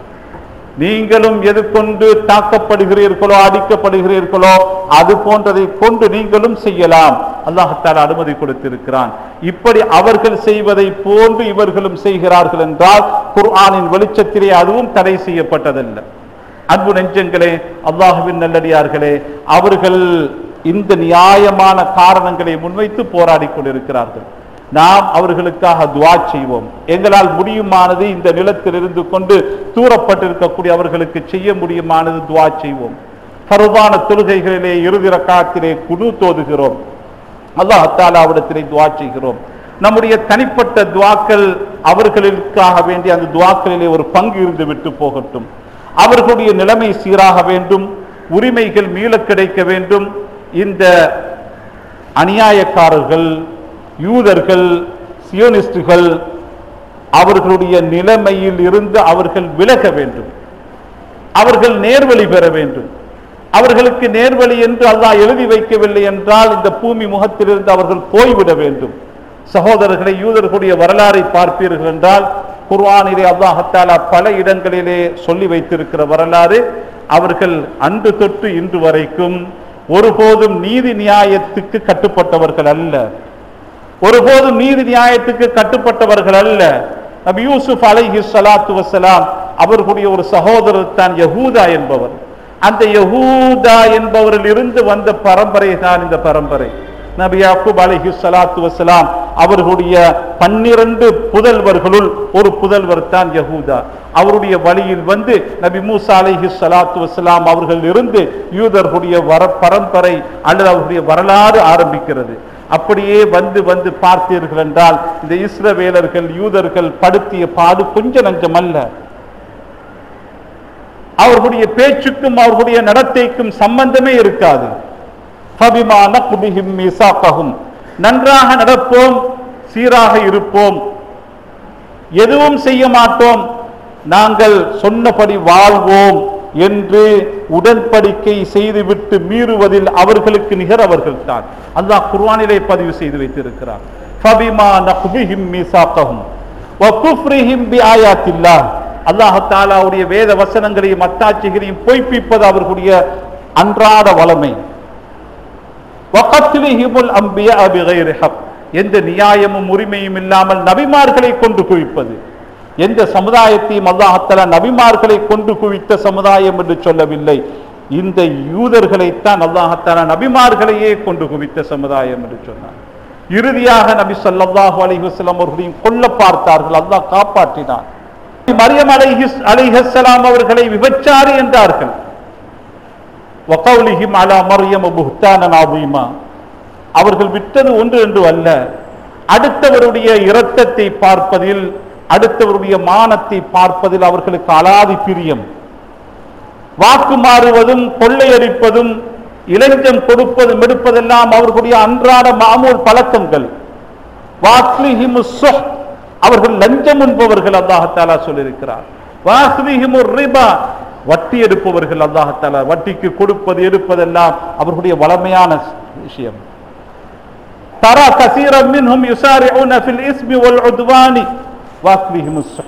நீங்களும் எது கொண்டு தாக்கப்படுகிறீர்களோ அடிக்கப்படுகிறீர்களோ அது போன்றதை கொண்டு நீங்களும் செய்யலாம் அல்லாஹத்தால் அனுமதி கொடுத்திருக்கிறான் இப்படி அவர்கள் செய்வதை போன்று இவர்களும் செய்கிறார்கள் என்றால் குர்ஆனின் வெளிச்சத்திலே அதுவும் தடை செய்யப்பட்டதல்ல அன்பு நெஞ்சங்களே அல்லாஹுவின் நல்லடியார்களே அவர்கள் இந்த நியாயமான காரணங்களை முன்வைத்து போராடி கொண்டிருக்கிறார்கள் நாம் அவர்களுக்காக துவா செய்வோம் எங்களால் முடியுமானது இந்த நிலத்தில் இருந்து கொண்டு தூரப்பட்டிருக்கக்கூடிய அவர்களுக்கு செய்ய முடியுமானது துவா செய்வோம் பருவான தொழுகைகளிலே இறுதி ரக்காத்திலே குழு தோதுகிறோம் அல்லாஹ் தாலாவிடத்திலே துவா செய்கிறோம் நம்முடைய தனிப்பட்ட துவாக்கள் அவர்களுக்காக வேண்டிய அந்த துவாக்களிலே ஒரு பங்கு இருந்து விட்டு போகட்டும் அவர்களுடைய நிலைமை சீராக வேண்டும் உரிமைகள் மீள கிடைக்க வேண்டும் இந்த அநியாயக்காரர்கள் யூதர்கள் சியோனிஸ்டுகள் அவர்களுடைய நிலைமையில் இருந்து அவர்கள் விலக வேண்டும் அவர்கள் நேர்வழி பெற வேண்டும் அவர்களுக்கு நேர்வழி என்று அல்லாஹ் எழுதி வைக்கவில்லை என்றால் இந்த பூமி முகத்திலிருந்து அவர்கள் போய்விட வேண்டும் சகோதரர்களை யூதர்களுடைய வரலாறை பார்ப்பீர்கள் என்றால் குர்ஆனிலே அல்லாஹத்தாலா பல இடங்களிலே சொல்லி வைத்திருக்கிற வரலாறு அவர்கள் அன்று தொட்டு இன்று வரைக்கும் ஒருபோதும் நீதி நியாயத்துக்கு கட்டுப்பட்டவர்கள் அல்ல ஒருபோதும் நீதி நியாயத்துக்கு கட்டுப்பட்டவர்கள் அல்ல நபி யூசுப் அலைஹி ஸலாத்து வஸலாம் அவர்களுடைய ஒரு சகோதரர் தான் யஹூதா என்பவர் அந்த யஹூதா என்பவரில் இருந்து வந்த பரம்பரை தான் இந்த பரம்பரை நபி யாக்கூப் அலைஹி ஸலாத்து வஸலாம் அவர்களுடைய பன்னிரண்டு புதல்வர்களுள் ஒரு புதல்வர் தான் யஹூதா அவருடைய வழியில் வந்து நபி மூசா அலைஹி ஸலாத்து வஸலாம் அவர்கள் இருந்து யூதர்களுடைய வர பரம்பரை அல்லது அவர்களுடைய வரலாறு ஆரம்பிக்கிறது அப்படியே வந்து வந்து பார்த்தீர்கள் என்றால் இந்த இஸ்ரவேலர்கள் யூதர்கள் படுத்திய பாடு கொஞ்ச நஞ்சம் அல்ல அவர்களுடைய பேச்சுக்கும் அவர்களுடைய நடத்தைக்கும் சம்பந்தமே இருக்காது ஃபபிமா நக்பிஹிம் மீசாக்கஹும். நன்றாக நடப்போம் சீராக இருப்போம் எதுவும் செய்ய மாட்டோம் நாங்கள் சொன்னபடி வாழ்வோம் என்று உடன்படிக்கை செய்துவிட்டு மீறுவதில் அவர்களுக்கு நிகர் அவர்கள் தான் அல்லாஹ் குர்ஆனிலே பதிவு செய்து வைத்திருக்கிறார் ஃபபிமா நக்பிஹிம் மீசாக்கஹும் வ குஃப்ரிஹிம் பிஆயாத்தில்லாஹ் அல்லாஹ் தஆலாவுடைய வேத வசனங்களையும் அத்தாட்சிகளையும் பொய்ப்பிப்பது அவர்களுடைய அன்றாட வளமை வகத்லிஹிமுல் அம்பியா பிகைரி ஹக் எந்த நியாயமும் உரிமையும் இல்லாமல் நபிமார்களை கொண்டு குவிப்பது எந்த சமுதாயத்தையும் அல்லாஹத்தலா நபிமார்களை கொண்டு குவித்த சமுதாயம் என்று சொல்லவில்லை இந்த யூதர்களைத்தான் அல்லாஹத்தாலா நபிமார்களையே கொண்டு குவித்த சமுதாயம் என்று சொன்னார் இறுதியாக நபி ஸல்லல்லாஹு அலைஹி வஸல்லம் அவர்களையும் கொல்ல பார்த்தார்கள் அல்லாஹ் காப்பாற்றினார் மரியம் அலைஹிஸ் அலைஹிஸ்ஸலாம் அவர்களை விபச்சாரி என்றார்கள் வகௌலிஹிம் அலா மர்யம் புஹ்தானன் அதீமா அவர்கள் விட்டது ஒன்று என்று அல்ல அடுத்தவருடைய இரத்தத்தை பார்ப்பதில் அடுத்தவருடைய மானத்தை பார்ப்பதில் அவர்களுக்கு அலாதி பிரியம் வாக்கு மாறுவதும் கொள்ளையடிப்பதும் இளைஞம் கொடுப்பதும் எடுப்பதெல்லாம் அவர்களுடைய அன்றாட மாமூல் பழக்கங்கள் வாக்லிஹிமு சுஹ் அவர்கள் லஞ்சம் உண்பவர்கள் அல்லாஹத்தாலா சொல்லியிருக்கிறார் வாக்லிஹிமு ரிபா வட்டி எடுப்பவர்கள் அல்லாஹத்தாலா வட்டிக்கு கொடுப்பது எடுப்பதெல்லாம் அவர்களுடைய வளமையான விஷயம் தரா கசீரம் மின்ஹும் யுசாரிஊன ஃபில் இஸ்மி வல் உத்வானி வாக்லிஹிமு சுஹ்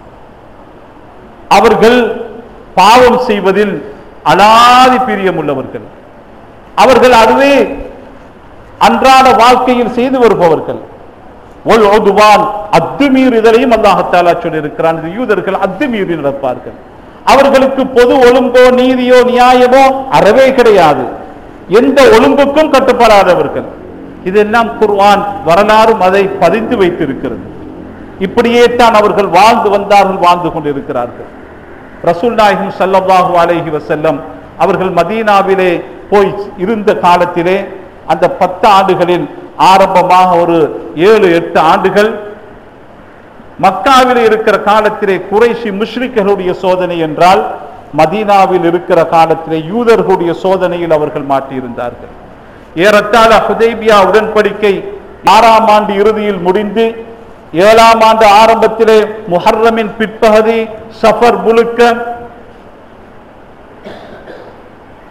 அவர்கள் பாவம் செய்வதில் அலாதி பிரியம் உள்ளவர்கள் அவர்கள் அதுவே அன்றாட வாழ்க்கையில் செய்து வருபவர்கள் ஒல் ஒதுவான் அத்துமீறுதலையும் அல்லாஹத்தாலா சொல்லியிருக்கிறான் இது யூதர்கள் அத்துமீறி நடப்பார்கள் அவர்களுக்கு பொது ஒழுங்கோ நீதியோ நியாயமோ அறவே கிடையாது எந்த ஒழுங்குக்கும் கட்டுப்படாதவர்கள் இதெல்லாம் குர்ஆன் வரலாறும் அதை பதிந்து வைத்திருக்கிறது இப்படியே தான் அவர்கள் வாழ்ந்து வந்தார்கள் வாழ்ந்து கொண்டிருக்கிறார்கள் ரசூல் நாயகம் ஸல்லல்லாஹு அலைஹி வஸல்லம் அவர்கள் மதீனாவிலே போய் இருந்த காலத்திலே அந்த பத்து ஆண்டுகளில் ஆரம்பமாக ஒரு ஏழு எட்டு ஆண்டுகள் மக்காவில் இருக்கிற காலத்திலே குறைஷி முஷ்ரிக்களுடைய சோதனை என்றால் மதீனாவில் இருக்கிற காலத்திலே யூதர்களுடைய சோதனையில் அவர்கள் மாட்டியிருந்தார்கள் ஏறத்தாழ ஹுதைபியா உடன்படிக்கை ஆறாம் ஆண்டு இறுதியில் முடிந்து ஏழாம் ஆண்டு ஆரம்பத்திலே முஹர்ரமின் பிற்பகுதி சஃபர் முழுக்க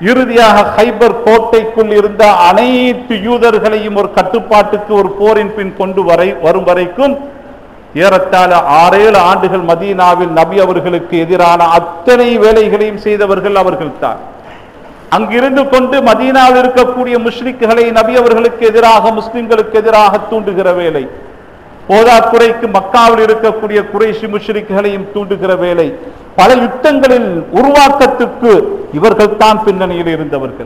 இறுதியாக ஹைபர் கோட்டைக்குள் இருந்த அனைத்து யூதர்களையும் ஒரு கட்டுப்பாட்டுக்கு ஒரு போரின் பின் கொண்டு வரை வரும் வரைக்கும் ஏறத்தாழ ஆறேழு ஆண்டுகள் மதீனாவில் நபி அவர்களுக்கு எதிரான அத்தனை வேலைகளையும் செய்தவர்கள் அவர்கள்தான் அங்கிருந்து கொண்டு மதீனாவில் இருக்கக்கூடிய முஸ்லிக்குகளை நபி அவர்களுக்கு எதிராக முஸ்லிம்களுக்கு எதிராக தூண்டுகிற வேலை போதாக்குறைக்கு மக்காவில் இருக்கக்கூடிய குறைஷி முஷ்ரிக்குகளையும் தூண்டுகிற வேலை பல யுத்தங்களில் உருவாக்கத்துக்கு இவர்கள் தான் பின்னணியில் இருந்தவர்கள்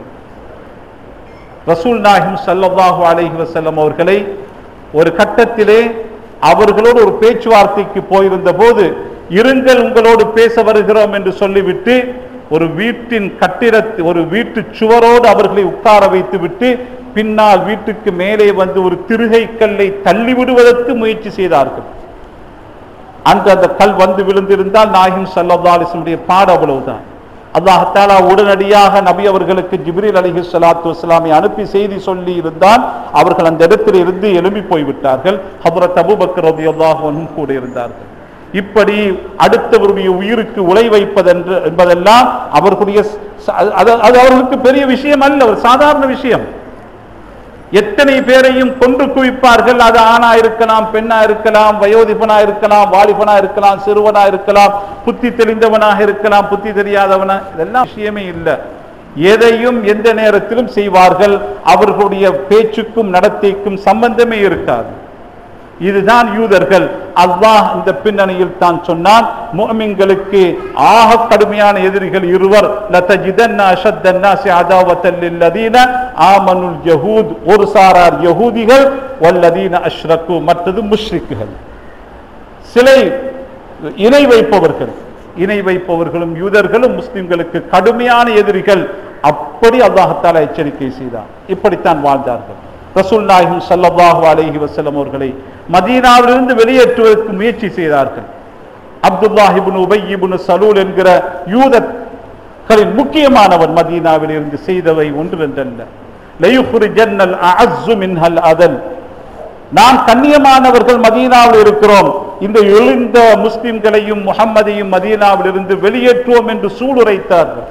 ரசூல் நாஹிம் ஸல்லல்லாஹு அலைஹி வஸல்லம் அவர்களை ஒரு கட்டத்திலே அவர்களோடு ஒரு பேச்சுவார்த்தைக்கு போயிருந்த போது இருங்கள் உங்களோடு பேச வருகிறோம் என்று சொல்லிவிட்டு ஒரு வீட்டின் கட்டிட ஒரு வீட்டு சுவரோடு அவர்களை உட்கார வைத்து விட்டு பின்னால் வீட்டுக்கு மேலே வந்து ஒரு திருகை கல்லை தள்ளி விடுவதற்கு முயற்சி செய்தார்கள் அன்று அந்த கல் வந்து விழுந்திருந்தால் நாகிம் சல்லா அலிஸ்லமுடைய பாடு அவ்வளவுதான் அல்லாஹாலா உடனடியாக நபி அவர்களுக்கு ஜிப்ரீல் அலிஹி ஸலாத்து வஸ்ஸலாமை அனுப்பி செய்தி சொல்லி இருந்தால் அவர்கள் அந்த இடத்தில் இருந்து எழும்பி போய்விட்டார்கள் ஹபரத் அபூபக்கர் ரலியல்லாஹு அன்ஹும் கூட இருந்தார்கள் இப்படி அடுத்தவருடைய உயிருக்கு உலை வைப்பதென்று என்பதெல்லாம் அவர்களுடைய ச- அது அது அவர்களுக்கு பெரிய விஷயம் அல்ல ஒரு சாதாரண விஷயம் எத்தனை பேரையும் கொன்று குவிப்பார்கள் அது ஆணா இருக்கலாம் பெண்ணா இருக்கலாம் வயோதிபனா இருக்கலாம் வாலிபனா இருக்கலாம் சிறுவனா இருக்கலாம் புத்தி தெளிந்தவனாக இருக்கலாம் புத்தி தெரியாதவனா இதெல்லாம் விஷயமே இல்லை எதையும் எந்த நேரத்திலும் செய்வார்கள் அவர்களுடைய பேச்சுக்கும் நடத்தைக்கும் சம்பந்தமே இருக்காது இதுதான் யூதர்கள் அல்லாஹ் இந்த பின்னணியில் தான் சொன்னான் முஅமின்களுக்கு ஆக கடுமையான எதிரிகள் இருவர் லதஜிதன்ன அஷத்தன் நாசி அதாவத்தல் லில்லதீன ஆமனுல் யஹூத் ஒரு சாரார் யஹூதிகள் வல்லதீன அஷ்ரக்கு மற்றது முஷ்ரிக்குகள் சிலை இணை வைப்பவர்கள் இணை வைப்பவர்களும் யூதர்களும் முஸ்லிம்களுக்கு கடுமையான எதிரிகள் அப்படி அல்லாஹத்தாலா எச்சரிக்கை செய்தார் இப்படித்தான் வாழ்ந்தார்கள் ரசூல் நாயகம் ஸல்லல்லாஹு அலைஹி வஸல்லம் அவர்களை மதீனாவிலிருந்து வெளியேற்றுவதற்கு முயற்சி செய்தார்கள் அப்துல்லாஹ் இப்னு உபை இப்னு சலூல் என்கிற யூதர்களின் முக்கியமானவன் மதீனாவில் இருந்து செய்தவை ஒன்றுவென்றல்ல லயுஹ்ரிஜன்னல் அஅஸ்ஸு மின்ஹல் அதல் நாம் கண்ணியமானவர்கள் மதீனாவில் இருக்கிறோம் இந்த எழுந்த முஸ்லிம்களையும் முஹம்மதையும் மதீனாவில் இருந்து வெளியேற்றுவோம் என்று சூளுரைத்தார்கள்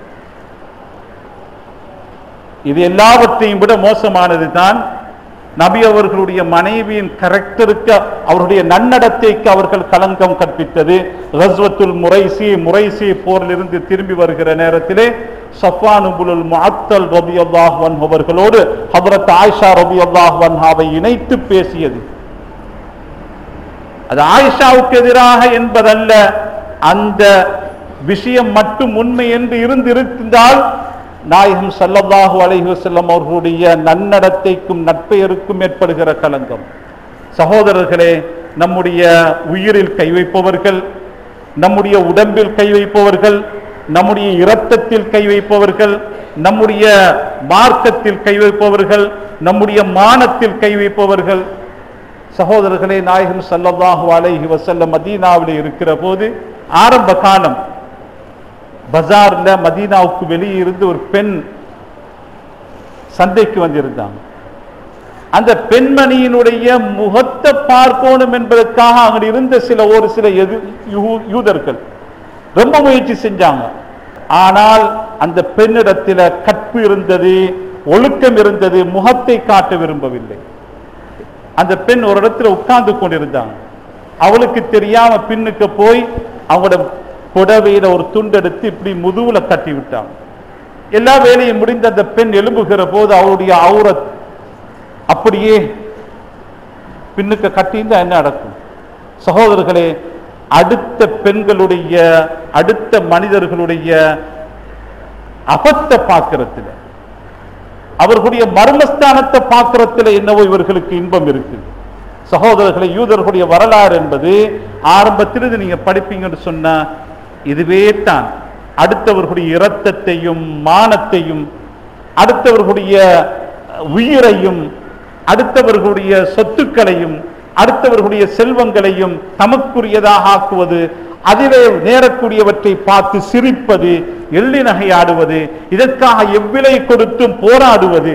இது எல்லாவற்றையும் விட மோசமானது தான் நபி அவர்களுடைய மனைவியின் கரெக்டருக்கு அவருடைய நன்னடத்தைக்கு அவர்கள் களங்கம் கற்பித்தது ரஸ்வத்துல் முரைசி முரைசி போரிலிருந்து திரும்பி வருகிற நேரத்திலே சஃபானுபுல் முஅத்தல் ரபியல்லாஹ் அவர்களோடு ஹபரத் ஆயிஷா ரபியல்லாஹ் வன்ஹாவை இணைத்து பேசியது அது ஆயிஷாவுக்கு எதிராக என்பதல்ல அந்த விஷயம் மட்டும் உண்மை என்று இருந்திருந்தால் நாயகம் ஸல்லல்லாஹு அலைஹி வஸல்லம் அவர்களுடைய நன்னடத்தைக்கும் நட்பெயருக்கும் ஏற்படுகிற களங்கம் சகோதரர்களே நம்முடைய உயிரில் கை வைப்பவர்கள் நம்முடைய உடம்பில் கை வைப்பவர்கள் நம்முடைய இரத்தத்தில் கை வைப்பவர்கள் நம்முடைய மார்க்கத்தில் கை வைப்பவர்கள் நம்முடைய மானத்தில் கை வைப்பவர்கள் சகோதரர்களே நாயகம் ஸல்லல்லாஹு அலைஹி வஸல்லம் மதீனாவில் இருக்கிற போது ஆரம்ப காலம் பஜார்ல மதீனாவுக்கு வெளியே இருந்து ஒரு பெண் சந்தைக்கு வந்திருந்தாங்க அந்த பெண்மணியினுடைய முகத்தை பார்க்கணும் என்பதற்காக அங்க இருந்த சில ஒரு சில எது யூ- யூதர்கள் ரொம்ப முயற்சி செஞ்சாங்க ஆனால் அந்த பெண்ணிடத்தில் கற்பு இருந்தது ஒழுக்கம் இருந்தது முகத்தை காட்ட விரும்பவில்லை அந்த பெண் ஒரு இடத்துல உட்கார்ந்து கொண்டிருந்தாங்க அவளுக்கு தெரியாம பின்னுக்கு போய் அவங்களோட புடவையில ஒரு துண்டெடுத்து இப்படி முதுகுல கட்டி விட்டாங்க எல்லா வேலையும் முடிந்த அந்த பெண் எழும்புகிற போது அவளுடைய அவுரத் அப்படியே பின்னுக்கு கட்டியிருந்தா என்ன நடக்கும் சகோதரர்களே அடுத்த பெண்களுடைய அடுத்த மனிதர்களுடைய அபத்தை பார்க்கறதுல அவர்களுடைய மர்மஸ்தானத்தை பார்க்கறதுல என்னவோ இவர்களுக்கு இன்பம் இருக்கு சகோதரர்களை யூதர்களுடைய வரலாறு என்பது ஆரம்பத்திலிருந்து நீங்க படிப்பீங்கன்னு சொன்னா இதுவே தான் அடுத்தவர்களுடைய இரத்தத்தையும் மானத்தையும் அடுத்தவர்களுடைய உயிரையும் அடுத்தவர்களுடைய சொத்துக்களையும் அடுத்தவர்களுடைய செல்வங்களையும் தமக்குரியதாக ஆக்குவது அதிலே நேரக்கூடியவற்றை பார்த்து சிரிப்பது எள்ளி நகையாடுவது இதற்காக எவ்விலை கொடுத்தும் போராடுவது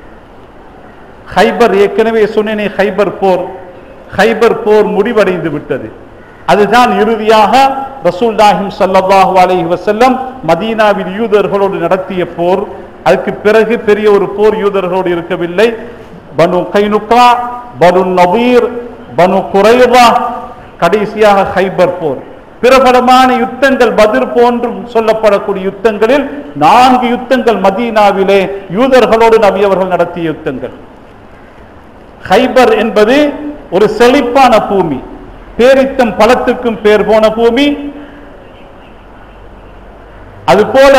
ஹைபர் ஏற்கனவே சொன்னேனே ஹைபர் போர் ஹைபர் போர் முடிவடைந்து விட்டது அதுதான் இறுதியாக ரசூல்லாஹிம் ஸல்லல்லாஹு அலைஹி வஸல்லம் மதீனாவில் யூதர்களோடு நடத்திய போர் அதுக்கு பிறகு பெரிய ஒரு போர் யூதர்களோடு இருக்கவில்லை பனு கைனுகா பனு நவீர் பனு குறைவா கடைசியாக ஹைபர் போர் பிரபலமான யுத்தங்கள் பதிர் போன்று சொல்லப்படக்கூடிய யுத்தங்களில் நான்கு யுத்தங்கள் மதீனாவிலே யூதர்களோடு நபி அவர்கள் நடத்திய யுத்தங்கள் ஹைபர் என்பது ஒரு செழிப்பான பூமி பேரித்தம் பழத்துக்கும் பேர் போன பூமி அதுபோல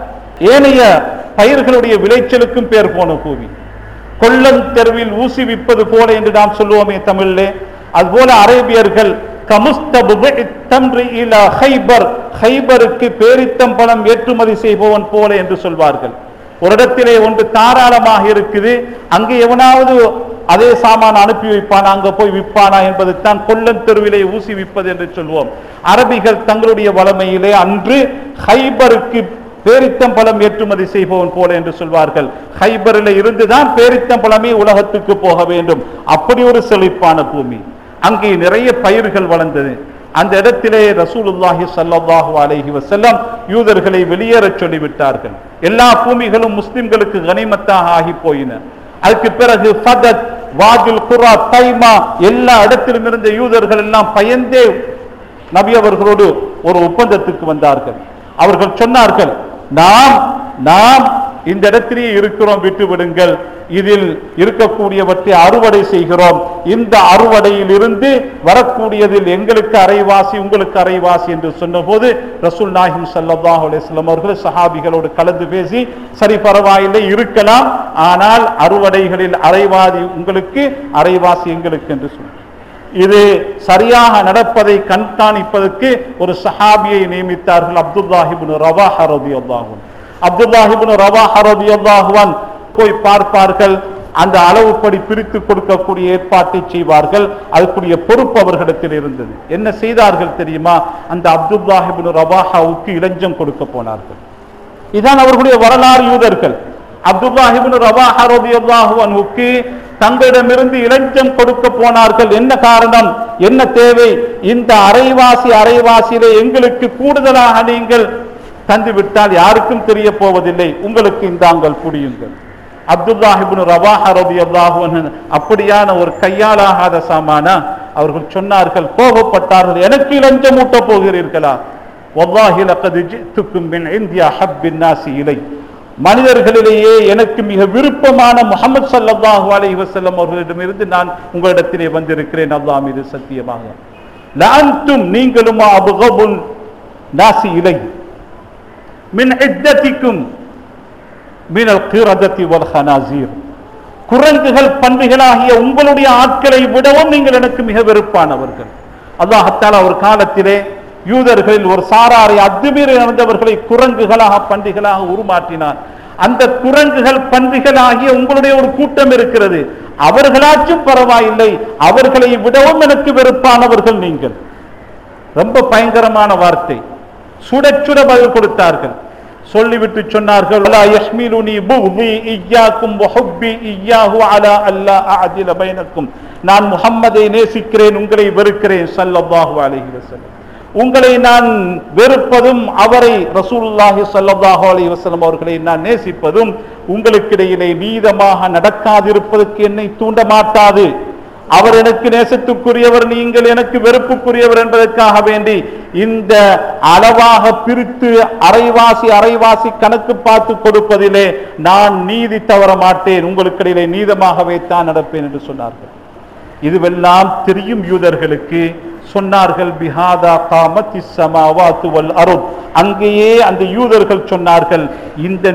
ஏனைய பயிர்களுடைய விளைச்சலுக்கும் பேர் போன பூமி கொல்லம் தெருவில் ஊசி விற்பது போல என்று நாம் சொல்லுவோமே தமிழிலே அதுபோல அரேபியர்கள் கமுஸ்தபு தம்ரி இலா ஹைபர் ஹைபருக்கு பேரித்தம் பழம் ஏற்றுமதி செய்பவன் போல என்று சொல்வார்கள் ஒரு இடத்திலே ஒன்று தாராளமாக இருக்குது அங்கே எவனாவது அதே சாமான் அனுப்பி வைப்பானா அங்க போய் விற்பானா என்பது தான் கொல்லன் தெருவிலே ஊசி விற்பது என்று சொல்வோம் அரபிகள் தங்களுடைய வளமையிலே அன்று ஹைபருக்கு பேரித்தம்பழம் ஏற்றுமதி செய்பவன் போல என்று சொல்வார்கள் ஹைபரில் இருந்துதான் பேரித்தம்பழமே உலகத்துக்கு போக வேண்டும் அப்படி ஒரு செழிப்பான பூமி அங்கே நிறைய பயிர்கள் வளர்ந்தது அந்த இடத்திலே ரசூலுல்லாஹி ஸல்லல்லாஹு அலைஹி வஸல்லம் யூதர்களை வெளியேறச் சொல்லிவிட்டார்கள் எல்லா பூமிகளும் முஸ்லிம்களுக்கு கனிமத்தாக ஆகி போயின அதுக்கு பிறகு ஃபதத் வாதில் குரா தைமா எல்லா இடத்திலும் இருந்த யூதர்கள் எல்லாம் பயந்தே நபி அவர்களோடு ஒரு ஒப்பந்தத்துக்கு வந்தார்கள் அவர்கள் சொன்னார்கள் நாம் நாம் இந்த இடத்திலேயே இருக்கிறோம் விட்டு விடுங்கள் இதில் இருக்கக்கூடியவற்றை அறுவடை செய்கிறோம் இந்த அறுவடையில் இருந்து வரக்கூடியதில் எங்களுக்கு அரைவாசி உங்களுக்கு அரைவாசி என்று சொன்னபோது ரசூல் நாஹிம் ஸல்லல்லாஹு அலைஹி வஸல்லம் அவர்கள் சஹாபிகளோடு கலந்து பேசி சரி பரவாயில்லை இருக்கலாம் ஆனால் அறுவடைகளில் அரைவாதி உங்களுக்கு அரைவாசி எங்களுக்கு என்று சொன்னார் இது சரியாக நடப்பதை கண்காணிப்பதற்கு ஒரு சஹாபியை நியமித்தார்கள் அப்துல்லாஹிபின் ரவாஹ ரதியல்லாஹு அப்துல்லாஹிபின் ரவாஹ ரதியல்லாஹுவான் போய் பார்ப்பார்கள் அந்த அளவுப்படி பிரித்து கொடுக்கக்கூடிய ஏற்பாட்டை செய்வார்கள் அதுக்குரிய பொறுப்பு அவர்களிடத்தில் இருந்தது என்ன செய்தார்கள் தெரியுமா அந்த அப்துல்லாஹிபின் ரவாஹாவுக்கு இளஞ்சம் கொடுக்க போனார்கள் இதான் அவர்களுடைய வரலாறு யூதர்கள் அப்துல்லாஹிபின் ரவாஹா ரதியல்லாஹு அன்ஹுக்கு தங்களிடமிருந்து இளஞ்சம் கொடுக்க போனார்கள் என்ன காரணம் என்ன தேவை இந்த அரைவாசி அரைவாசியிலே எங்களுக்கு கூடுதலாக நீங்கள் தந்து விட்டால் யாருக்கும் தெரிய போவதில்லை உங்களுக்கு இந்தாங்கள் புரியுங்கள் அப்துல்லாஹிபின் ரவாஹா ரதியல்லாஹு அன்ஹு அப்படியான ஒரு கையாலாகாத சாமானா அவர்கள் சொன்னார்கள் கோபப்பட்டார்கள் எனக்கு இளஞ்சம் ஊட்ட போகிறீர்களா வல்லாஹி லக்கது ஜித்துக்கும் மின் இந்தியா ஹப்பின் நாசி இலை மனிதர்களிலேயே எனக்கு மிக விருப்பமான முகமது ஸல்லல்லாஹு அலைஹி வஸல்லம் அவர்களிடமிருந்து நான் உங்களிடத்திலே வந்திருக்கிறேன் அல்லாஹ் மீது சத்தியமாக லஅன்தும் நீங்களும் அபுகபுல் நாசி இலை மின் இத்தத்திக்கும் மினல் கிரதத்தி வல் ஹனாசீர் குரங்குகள் பன்றிகளாகிய உங்களுடைய ஆட்களை விடவும் நீங்கள் எனக்கு மிக வெறுப்பானவர்கள் அல்லாஹத்தால ஒரு காலத்திலே யூதர்களில் ஒரு சாராரை அத்துமீறி நடந்தவர்களை குரங்குகளாக பன்றிகளாக உருமாற்றினார் அந்த குரங்குகள் பன்றிகளாகிய உங்களுடைய ஒரு கூட்டம் இருக்கிறது அவர்களாச்சும் பரவாயில்லை அவர்களை விடவும் எனக்கு வெறுப்பானவர்கள் நீங்கள் ரொம்ப பயங்கரமான வார்த்தை சுட சுட பதில் கொடுத்தார்கள் சொல்லிவிட்டு சொன்னார்கள் "லா யஹ்மிலுனி புஹ்தி இய்யாக்கும் வ ஹுப்பி இய்யாஹு அலா அல்லா அஅதில பைனக்கும் நான் முஹம்மதை நேசிக்கிறேன் உங்களை வெறுக்கிறேன் ஸல்லல்லாஹு அலைஹி வஸல்லம் உங்களை நான் வெறுப்பதும் அவரை ரசூலுல்லாஹி ஸல்லல்லாஹு அலைஹி வஸல்லம் அவர்களை நான் நேசிப்பதும் உங்களுக்கிடையிலே நீதமாக நடக்காதிருப்பதற்கு என்னை தூண்ட மாட்டாது அவர் எனக்கு நேசத்துக்குரியவர் நீங்கள் எனக்கு வெறுப்புக்குரியவர் என்பதற்காக வேண்டி இந்த அளவாக பிரித்து அரைவாசி அரைவாசி கணக்கு பார்த்து கொடுப்பதிலே நான் நீதி தவற மாட்டேன் உங்களுக்கிடையிலே நீதமாகவே தான் நடப்பேன் என்று சொன்னார்கள் இதுவெல்லாம் தெரியும் யூதர்களுக்கு சொன்னார்கள் பிஹாதா காமத்தி சமாவாத்து வல் அருள் அங்கேயே அந்த யூதர்கள் சொன்னார்கள் இந்த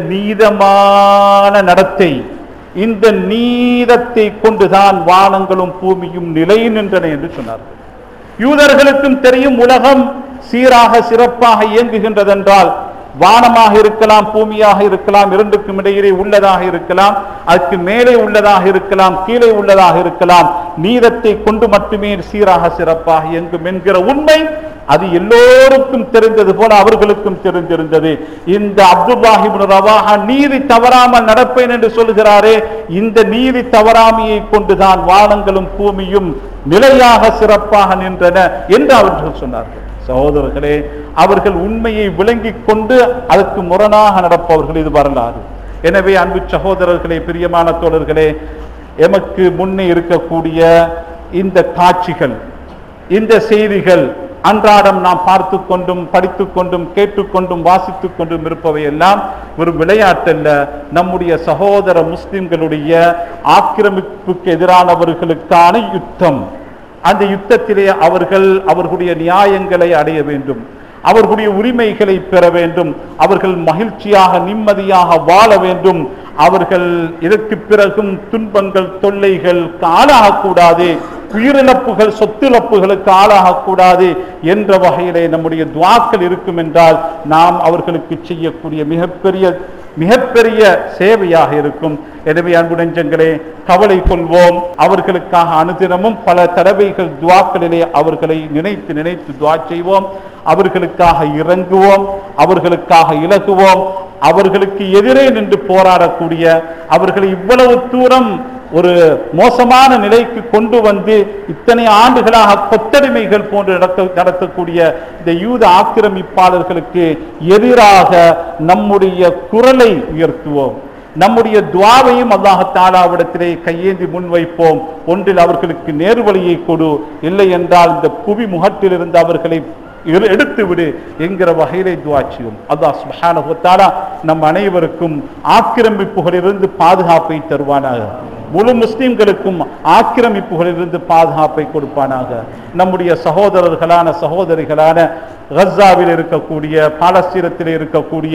நீதமான நடத்தை இந்த நீதத்தை கொண்டுதான் வானங்களும் பூமியும் நிலை நின்றன என்று சொன்னார்கள் யூதர்களுக்கும் தெரியும் உலகம் சீராக சிறப்பாக இயங்குகின்றதென்றால் வானமாக இருக்கலாம் பூமியாக இருக்கலாம் இரண்டுக்கும் இடையிலே உள்ளதாக இருக்கலாம் அதுக்கு மேலே உள்ளதாக இருக்கலாம் கீழே உள்ளதாக இருக்கலாம் நீதத்தை கொண்டு மட்டுமே சீராக சிறப்பாக இயங்கும் என்கிற உண்மை அது எல்லோருக்கும் தெரிந்தது போல அவர்களுக்கும் தெரிந்திருந்தது இந்த அப்துல்லாஹிபின் ரவாஹா நீதி தவறாமல் நடப்பேன் என்று சொல்கிறாரே இந்த நீதி தவறாமையை கொண்டுதான் வானங்களும் பூமியும் நிலையாக சிறப்பாக நின்றன என்று அவர்கள் சொன்னார்கள் சகோதரர்களே அவர்கள் உண்மையை விளங்கிக் கொண்டு அதற்கு முரணாக நடப்பவர்கள் இது வரலாறு எனவே அன்பு சகோதரர்களே பிரியமான தோழர்களே எமக்கு முன்னே இருக்கக்கூடிய இந்த காட்சிகள் இந்த செய்திகள் அன்றாடம் நாம் பார்த்து கொண்டும் படித்து கொண்டும் கேட்டுக்கொண்டும் வாசித்துக் கொண்டும் இருப்பவை எல்லாம் ஒரு விளையாட்டல்ல நம்முடைய சகோதர முஸ்லிம்களுடைய ஆக்கிரமிப்புக்கு எதிரானவர்களுக்கான யுத்தம் அந்த யுத்தத்திலே அவர்கள் அவர்களுடைய நியாயங்களை அடைய வேண்டும் அவர்களுடைய உரிமைகளை பெற வேண்டும் அவர்கள் மகிழ்ச்சியாக நிம்மதியாக வாழ வேண்டும் அவர்கள் இதற்கு பிறகும் துன்பங்கள் தொல்லைகள் ஆளாகக்கூடாது உயிரிழப்புகள் சொத்திழப்புகளுக்கு ஆளாகக்கூடாது என்ற வகையிலே நம்முடைய துவாக்கள் இருக்கும் என்றால் நாம் அவர்களுக்கு செய்யக்கூடிய மிகப்பெரிய மிகப்பெரிய சேவையாக இருக்கும் எனவே அன்பு நெஞ்சங்களே கவலை கொள்வோம் அவர்களுக்காக அனுதினமும் பல தடவைகள் துவாக்களிலே அவர்களை நினைத்து நினைத்து துவா செய்வோம் அவர்களுக்காக இறங்குவோம் அவர்களுக்காக இலகுவோம் அவர்களுக்கு எதிரே நின்று போராடக்கூடிய அவர்களை இவ்வளவு தூரம் ஒரு மோசமான நிலைக்கு கொண்டு வந்து இத்தனை ஆண்டுகளாக கொத்தடிமைகள் போன்று நடத்த நடத்தக்கூடிய இந்த யூத ஆக்கிரமிப்பாளர்களுக்கு எதிராக நம்முடைய குரலை உயர்த்துவோம் நம்முடைய துவாவையும் அல்லாஹ் தாலாவிடத்திலே கையேந்தி முன்வைப்போம் ஒன்றில் அவர்களுக்கு நேர்வழியை கொடு இல்லை என்றால் இந்த புவி முகத்திலிருந்து அவர்களை எடு- எடுத்து விடு என்கிற வகையிலே துவாச்சியும் அல்லாஹ் சுப்ஹானஹு வ தஆலா நம் அனைவருக்கும் ஆக்கிரமிப்புகளிலிருந்து பாதுகாப்பை தருவானாக முழு முஸ்லிம்களுக்கும் ஆக்கிரமிப்புகளிலிருந்து பாதுகாப்பை கொடுப்பானாக நம்முடைய சகோதரர்களான சகோதரிகளான கஸ்ஸாவில் இருக்கக்கூடிய பாலஸ்தீனத்தில் இருக்கக்கூடிய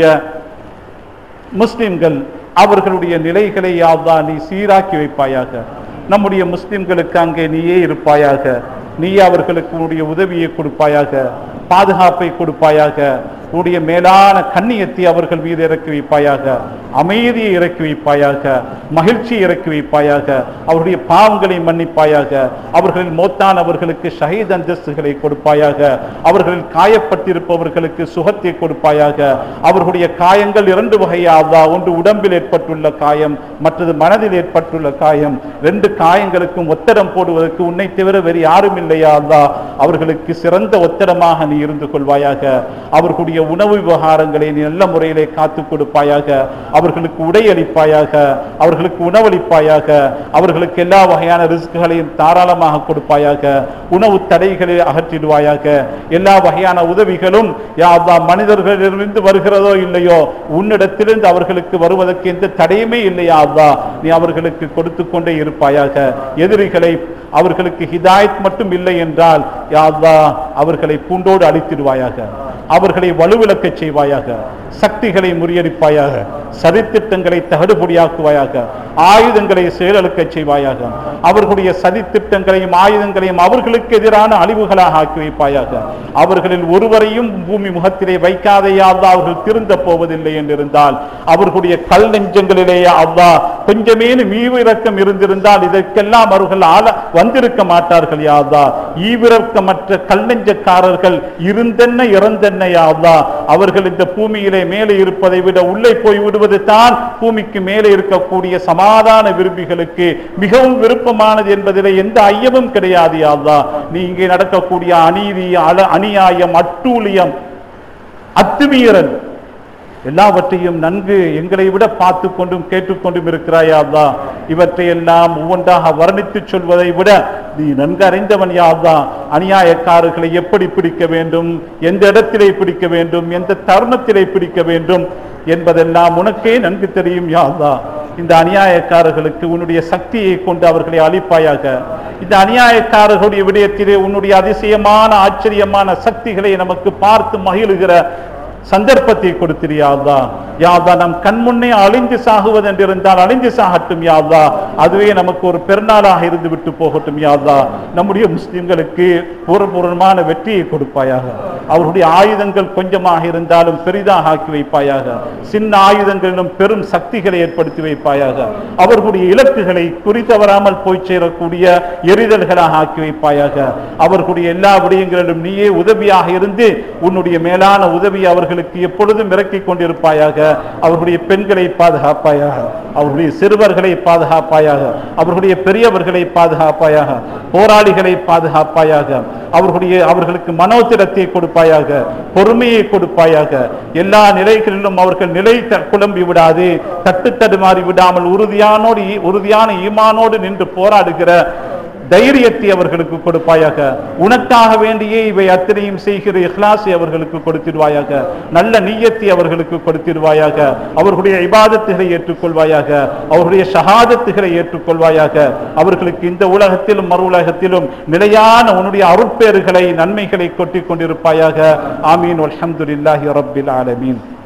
முஸ்லிம்கள் அவர்களுடைய நிலைகளை யாவ்தா நீ சீராக்கி வைப்பாயாக நம்முடைய முஸ்லிம்களுக்கு அங்கே நீயே இருப்பாயாக நீயே அவர்களுக்கு உன்னுடைய உதவியை கொடுப்பாயாக பாதுகாப்பை கொடுப்பாயாக உன்னுடைய மேலான கண்ணியத்தை அவர்கள் மீது இறக்கி வைப்பாயாக அமைதியை இறக்கி வைப்பாயாக மகிழ்ச்சியை இறக்கி வைப்பாயாக அவருடைய பாவங்களை மன்னிப்பாயாக அவர்களின் மோத்தான் அவர்களுக்கு ஷஹீத் அந்தஸ்துகளை கொடுப்பாயாக அவர்களில் காயப்பட்டிருப்பவர்களுக்கு சுகத்தை கொடுப்பாயாக அவர்களுடைய காயங்கள் இரண்டு வகையாவதா ஒன்று உடம்பில் ஏற்பட்டுள்ள காயம் மற்றது மனதில் ஏற்பட்டுள்ள காயம் ரெண்டு காயங்களுக்கும் ஒத்தடம் போடுவதற்கு உன்னை தவிர வேறு யாரும் இல்லையா அல்லா அவர்களுக்கு சிறந்த ஒத்தடமாக நீ இருந்து கொள்வாயாக அவர்களுடைய உணவு விவகாரங்களை நீ நல்ல முறையிலே காத்து கொடுப்பாயாக அவர்களுக்கு உடை அளிப்பாயாக அவர்களுக்கு உணவளிப்பாயாக அவர்களுக்கு எல்லா வகையான ரிஸ்குகளையும் தாராளமாக கொடுப்பாயாக உணவு தடைகளை அகற்றிடுவாயாக எல்லா வகையான உதவிகளும் யா அல்லாஹ் மனிதர்களிலிருந்து வருகிறதோ இல்லையோ உன்னிடத்திலிருந்து அவர்களுக்கு வருவதற்கு எந்த தடையுமே இல்லையா அல்லா நீ அவர்களுக்கு கொடுத்து கொண்டே இருப்பாயாக எதிரிகளை அவர்களுக்கு ஹிதாயத் மட்டும் இல்லை என்றால் யா அல்லாஹ் அவர்களை பூண்டோடு அழித்திடுவாயாக அவர்களை வலுவிழக்கச் செய்வாயாக சக்திகளை முறியடிப்பாயாக சதித்திட்டங்களை தகடுபொடியாக்குவாயாக ஆயுதங்களை செயலழுக்கச் செய்வாயாக அவர்களுடைய சதித்திட்டங்களையும் ஆயுதங்களையும் அவர்களுக்கு எதிரான அழிவுகளாக ஆக்கி வைப்பாயாக அவர்களில் ஒருவரையும் பூமி முகத்திலே வைக்காதையா அல்லா அவர்கள் திருந்த போவதில்லை என்றிருந்தால் அவர்களுடைய கல் நெஞ்சங்களிலேயே அவ்வா கொஞ்சமேனும் ஈவிரக்கம் இருந்திருந்தால் இதற்கெல்லாம் அவர்கள் ஆள வந்திருக்க மாட்டார்கள் யாதா ஈவிரக்கமற்ற கல் நெஞ்சக்காரர்கள் இருந்தென்ன இறந்தென்ன யாதா அவர்கள் இந்த பூமியிலே மேலே இருப்பதை விட உள்ளே போய் விடுவது தான் பூமிக்கு மேலே இருக்கக்கூடிய சமாதான விரும்பிகளுக்கு மிகவும் விருப்பமானது என்பதிலே எந்த ஐயமும் கிடையாது யாதா நீ இங்கே நடக்கக்கூடிய அநீதி அல அநியாயம் அட்டூழியம் அத்துமீறல் எல்லாவற்றையும் நன்கு எங்களை விட பார்த்து கொண்டும் கேட்டுக்கொண்டும் இருக்கிறாயா அல்லா இவற்றையெல்லாம் ஒவ்வொன்றாக வர்ணித்து சொல்வதை விட நீ நன்கு அறிந்தவன் யாதா அநியாயக்காரர்களை எப்படி பிடிக்க வேண்டும் எந்த இடத்திலே பிடிக்க வேண்டும் எந்த தருணத்திலே பிடிக்க வேண்டும் என்பதெல்லாம் உனக்கே நன்கு தெரியும் யாதா இந்த அநியாயக்காரர்களுக்கு உன்னுடைய சக்தியை கொண்டு அவர்களை அழிப்பாயாக இந்த அநியாயக்காரர்களுடைய விடயத்திலே உன்னுடைய அதிசயமான ஆச்சரியமான சக்திகளை நமக்கு பார்த்து மகிழுகிற சந்தர்ப்பத்தை கொடுத்திரியாதா யாதா நம் கண் முன்னே அழிந்து சாகுவது என்றிருந்தால் அழிந்து சாகட்டும் யாதா அதுவே நமக்கு ஒரு பெருநாளாக இருந்து விட்டு போகட்டும் யாதா நம்முடைய முஸ்லிம்களுக்கு பூர்வபூர்வமான வெற்றியை கொடுப்பாயாக அவருடைய ஆயுதங்கள் கொஞ்சமாக இருந்தாலும் பெரிதாக ஆக்கி வைப்பாயாக சின்ன ஆயுதங்களிலும் பெரும் சக்திகளை ஏற்படுத்தி வைப்பாயாக அவர்களுடைய இலக்குகளை குறித்தவராமல் போய் சேரக்கூடிய எரிதல்களாக ஆக்கி வைப்பாயாக அவர்களுடைய எல்லா விடயங்களிலும் நீயே உதவியாக இருந்து உன்னுடைய மேலான உதவி அவர்களுக்கு எப்பொழுதும் இறக்கிக் கொண்டிருப்பாயாக அவர்களுடைய பெண்களை பாதுகாப்பாயாக அவர்களுடைய சிறுவர்களை பாதுகாப்பாயாக அவர்களுடைய பெரியவர்களை பாதுகாப்பாயாக போராளிகளை பாதுகாப்பாயாக அவர்களுடைய அவர்களுக்கு மனோதிடத்தை கொடுப்பாயாக பொறுமையை கொடுப்பாயாக எல்லா நிலைகளிலும் அவர்கள் நிலை த- குழம்பி விடாது தட்டு தடுமாறி விடாமல் உறுதியானோடு உறுதியான ஈமானோடு நின்று போராடுகிற தைரியத்தை அவர்களுக்கு கொடுப்பாயாக உனக்காக வேண்டியே இவை அத்தனையும் செய்கிற இஹ்லாஸை அவர்களுக்கு கொடுத்திடுவாயாக நல்ல நீயத்தை அவர்களுக்கு கொடுத்திடுவாயாக அவர்களுடைய இபாதத்துகளை ஏற்றுக்கொள்வாயாக அவர்களுடைய ஷஹாதத்துகளை ஏற்றுக்கொள்வாயாக அவர்களுக்கு இந்த உலகத்திலும் மறு உலகத்திலும் நிலையான உன்னுடைய அருட்பேறுகளை நன்மைகளை கொட்டிக் கொண்டிருப்பாயாக ஆமீன் அல்ஹம்துலில்லாஹி ரப்பில் ஆலமீன்